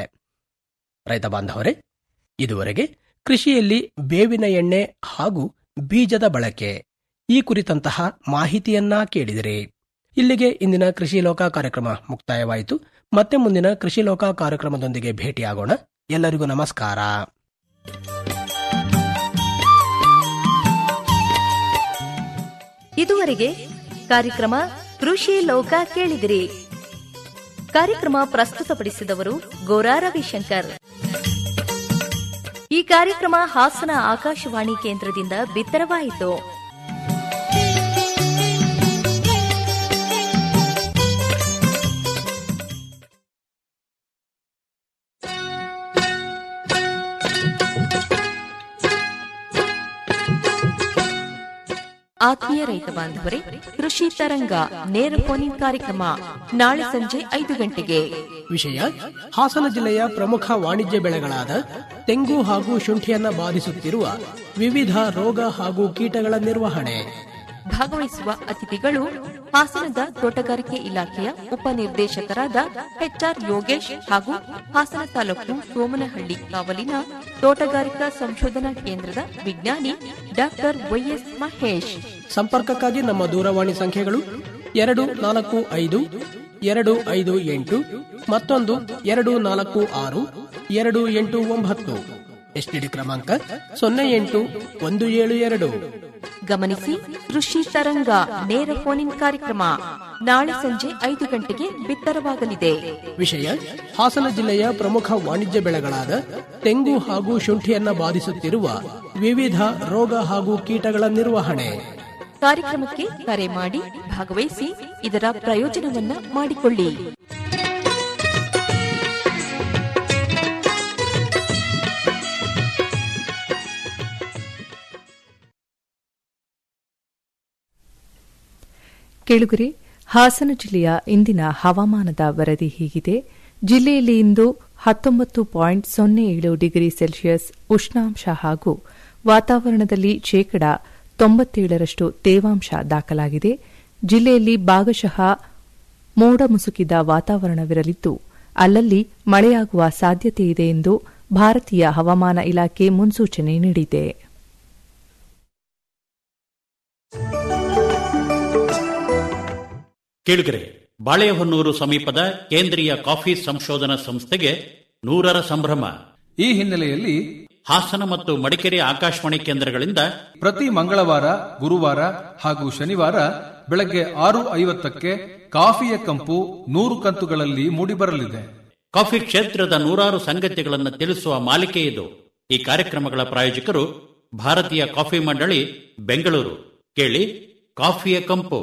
ರೈತ ಬಾಂಧವರೇ ಇದುವರೆಗೆ ಕೃಷಿಯಲ್ಲಿ ಬೇವಿನ ಎಣ್ಣೆ ಹಾಗೂ ಬೀಜದ ಬಳಕೆ ಈ ಕುರಿತಂತಹ ಮಾಹಿತಿಯನ್ನ ಕೇಳಿದಿರಿ ಇಲ್ಲಿಗೆ ಇಂದಿನ ಕೃಷಿ ಲೋಕ ಕಾರ್ಯಕ್ರಮ ಮುಕ್ತಾಯವಾಯಿತು ಮತ್ತೆ ಮುಂದಿನ ಕೃಷಿ ಲೋಕ ಕಾರ್ಯಕ್ರಮದೊಂದಿಗೆ ಭೇಟಿಯಾಗೋಣ ಎಲ್ಲರಿಗೂ ನಮಸ್ಕಾರ ಇದುವರೆಗೆ ಕಾರ್ಯಕ್ರಮ ಕೃಷಿ ಲೋಕ ಕೇಳಿದಿರಿ ಕಾರ್ಯಕ್ರಮ ಪ್ರಸ್ತುತಪಡಿಸಿದವರು ಗೋರಾ ರವಿಶಂಕರ್ ಈ ಕಾರ್ಯಕ್ರಮ ಹಾಸನ ಆಕಾಶವಾಣಿ ಕೇಂದ್ರದಿಂದ ಬಿತ್ತರವಾಯಿತು ಆತ್ಮೀಯ ರೈತ ಬಾಂಧವರೇ ಕೃಷಿ ತರಂಗ ನೇರ ಫೋನಿನ್ ಕಾರ್ಯಕ್ರಮ ನಾಳೆ ಸಂಜೆ ಐದು ಗಂಟೆಗೆ ವಿಷಯ ಹಾಸನ ಜಿಲ್ಲೆಯ ಪ್ರಮುಖ ವಾಣಿಜ್ಯ ಬೆಳೆಗಳಾದ ತೆಂಗು ಹಾಗೂ ಶುಂಠಿಯನ್ನ ಬಾಧಿಸುತ್ತಿರುವ ವಿವಿಧ ರೋಗ ಹಾಗೂ ಕೀಟಗಳ ನಿರ್ವಹಣೆ ಭಾಗವಹಿಸುವ ಅತಿಥಿಗಳು ಹಾಸನದ ತೋಟಗಾರಿಕೆ ಇಲಾಖೆಯ ಉಪನಿರ್ದೇಶಕರಾದ ಎಚ್ಆರ್ ಯೋಗೇಶ್ ಹಾಗೂ ಹಾಸನ ತಾಲೂಕು ಸೋಮನಹಳ್ಳಿ ಕಾವಲಿನ ತೋಟಗಾರಿಕಾ ಸಂಶೋಧನಾ ಕೇಂದ್ರದ ವಿಜ್ಞಾನಿ ಡಾಕ್ಟರ್ ವೈಎಸ್ ಮಹೇಶ್ ಸಂಪರ್ಕಕ್ಕಾಗಿ ನಮ್ಮ ದೂರವಾಣಿ ಸಂಖ್ಯೆಗಳು ಎರಡು ನಾಲ್ಕು ಐದು ಎರಡು ಐದು ಎಂಟು ಮತ್ತೊಂದು ಎರಡು ನಾಲ್ಕು ಆರು ಎರಡು ಎಂಟು ಒಂಬತ್ತು ಎಸ್ಟಿಡಿ ಕ್ರಮಾಂಕ ಸೊನ್ನೆ ಎಂಟು ಒಂದು ಏಳು ಎರಡು ಗಮನಿಸಿ ಕೃಷಿ ತರಂಗ ನೇರ ಫೋನ್ ಇನ್ ಕಾರ್ಯಕ್ರಮ ನಾಳೆ ಸಂಜೆ ಐದು ಗಂಟೆಗೆ ಬಿತ್ತರವಾಗಲಿದೆ ವಿಷಯ ಹಾಸನ ಜಿಲ್ಲೆಯ ಪ್ರಮುಖ ವಾಣಿಜ್ಯ ಬೆಳೆಗಳಾದ ತೆಂಗು ಹಾಗೂ ಶುಂಠಿಯನ್ನ ಬಾಧಿಸುತ್ತಿರುವ ವಿವಿಧ ರೋಗ ಹಾಗೂ ಕೀಟಗಳ ನಿರ್ವಹಣೆ ಕಾರ್ಯಕ್ರಮಕ್ಕೆ ಕರೆ ಮಾಡಿ ಭಾಗವಹಿಸಿ ಇದರ ಪ್ರಯೋಜನವನ್ನ ಮಾಡಿಕೊಳ್ಳಿ ಕೇಳುಗರೆ ಹಾಸನ ಜಿಲ್ಲೆಯ ಇಂದಿನ ಹವಾಮಾನದ ವರದಿ ಹೀಗಿದೆ ಜಿಲ್ಲೆಯಲ್ಲಿ ಇಂದು ಹತ್ತೊಂಬತ್ತು ಪಾಯಿಂಟ್ ಸೊನ್ನೆ ಏಳು ಡಿಗ್ರಿ ಸೆಲ್ಸಿಯಸ್ ಉಷ್ಣಾಂಶ ಹಾಗೂ ವಾತಾವರಣದಲ್ಲಿ ಶೇಕಡ ತೊಂಬತ್ತೇಳರಷ್ಟು ತೇವಾಂಶ ದಾಖಲಾಗಿದೆ ಜಿಲ್ಲೆಯಲ್ಲಿ ಭಾಗಶಃ ಮೋಡ ಮುಸುಕಿದ ವಾತಾವರಣವಿರಲಿದ್ದು ಅಲ್ಲಲ್ಲಿ ಮಳೆಯಾಗುವ ಸಾಧ್ಯತೆ ಇದೆ ಎಂದು ಭಾರತೀಯ ಹವಾಮಾನ ಇಲಾಖೆ ಮುನ್ಸೂಚನೆ ನೀಡಿದೆ ಕೇಳುಗರೆ ಬಾಳೆಹೊನ್ನೂರು ಸಮೀಪದ ಕೇಂದ್ರೀಯ ಕಾಫಿ ಸಂಶೋಧನಾ ಸಂಸ್ಥೆಗೆ ನೂರರ ಸಂಭ್ರಮ ಈ ಹಿನ್ನೆಲೆಯಲ್ಲಿ ಹಾಸನ ಮತ್ತು ಮಡಿಕೇರಿ ಆಕಾಶವಾಣಿ ಕೇಂದ್ರಗಳಿಂದ ಪ್ರತಿ ಮಂಗಳವಾರ ಗುರುವಾರ ಹಾಗೂ ಶನಿವಾರ ಬೆಳಗ್ಗೆ ಆರು ಐವತ್ತಕ್ಕೆ ಕಾಫಿಯ ಕಂಪು ನೂರು ಕಂತುಗಳಲ್ಲಿ ಮೂಡಿಬರಲಿದೆ ಕಾಫಿ ಕ್ಷೇತ್ರದ ನೂರಾರು ಸಂಗತಿಗಳನ್ನು ತಿಳಿಸುವ ಮಾಲಿಕೆ ಇದು ಈ ಕಾರ್ಯಕ್ರಮಗಳ ಪ್ರಾಯೋಜಕರು ಭಾರತೀಯ ಕಾಫಿ ಮಂಡಳಿ ಬೆಂಗಳೂರು ಕೇಳಿ ಕಾಫಿಯ ಕಂಪು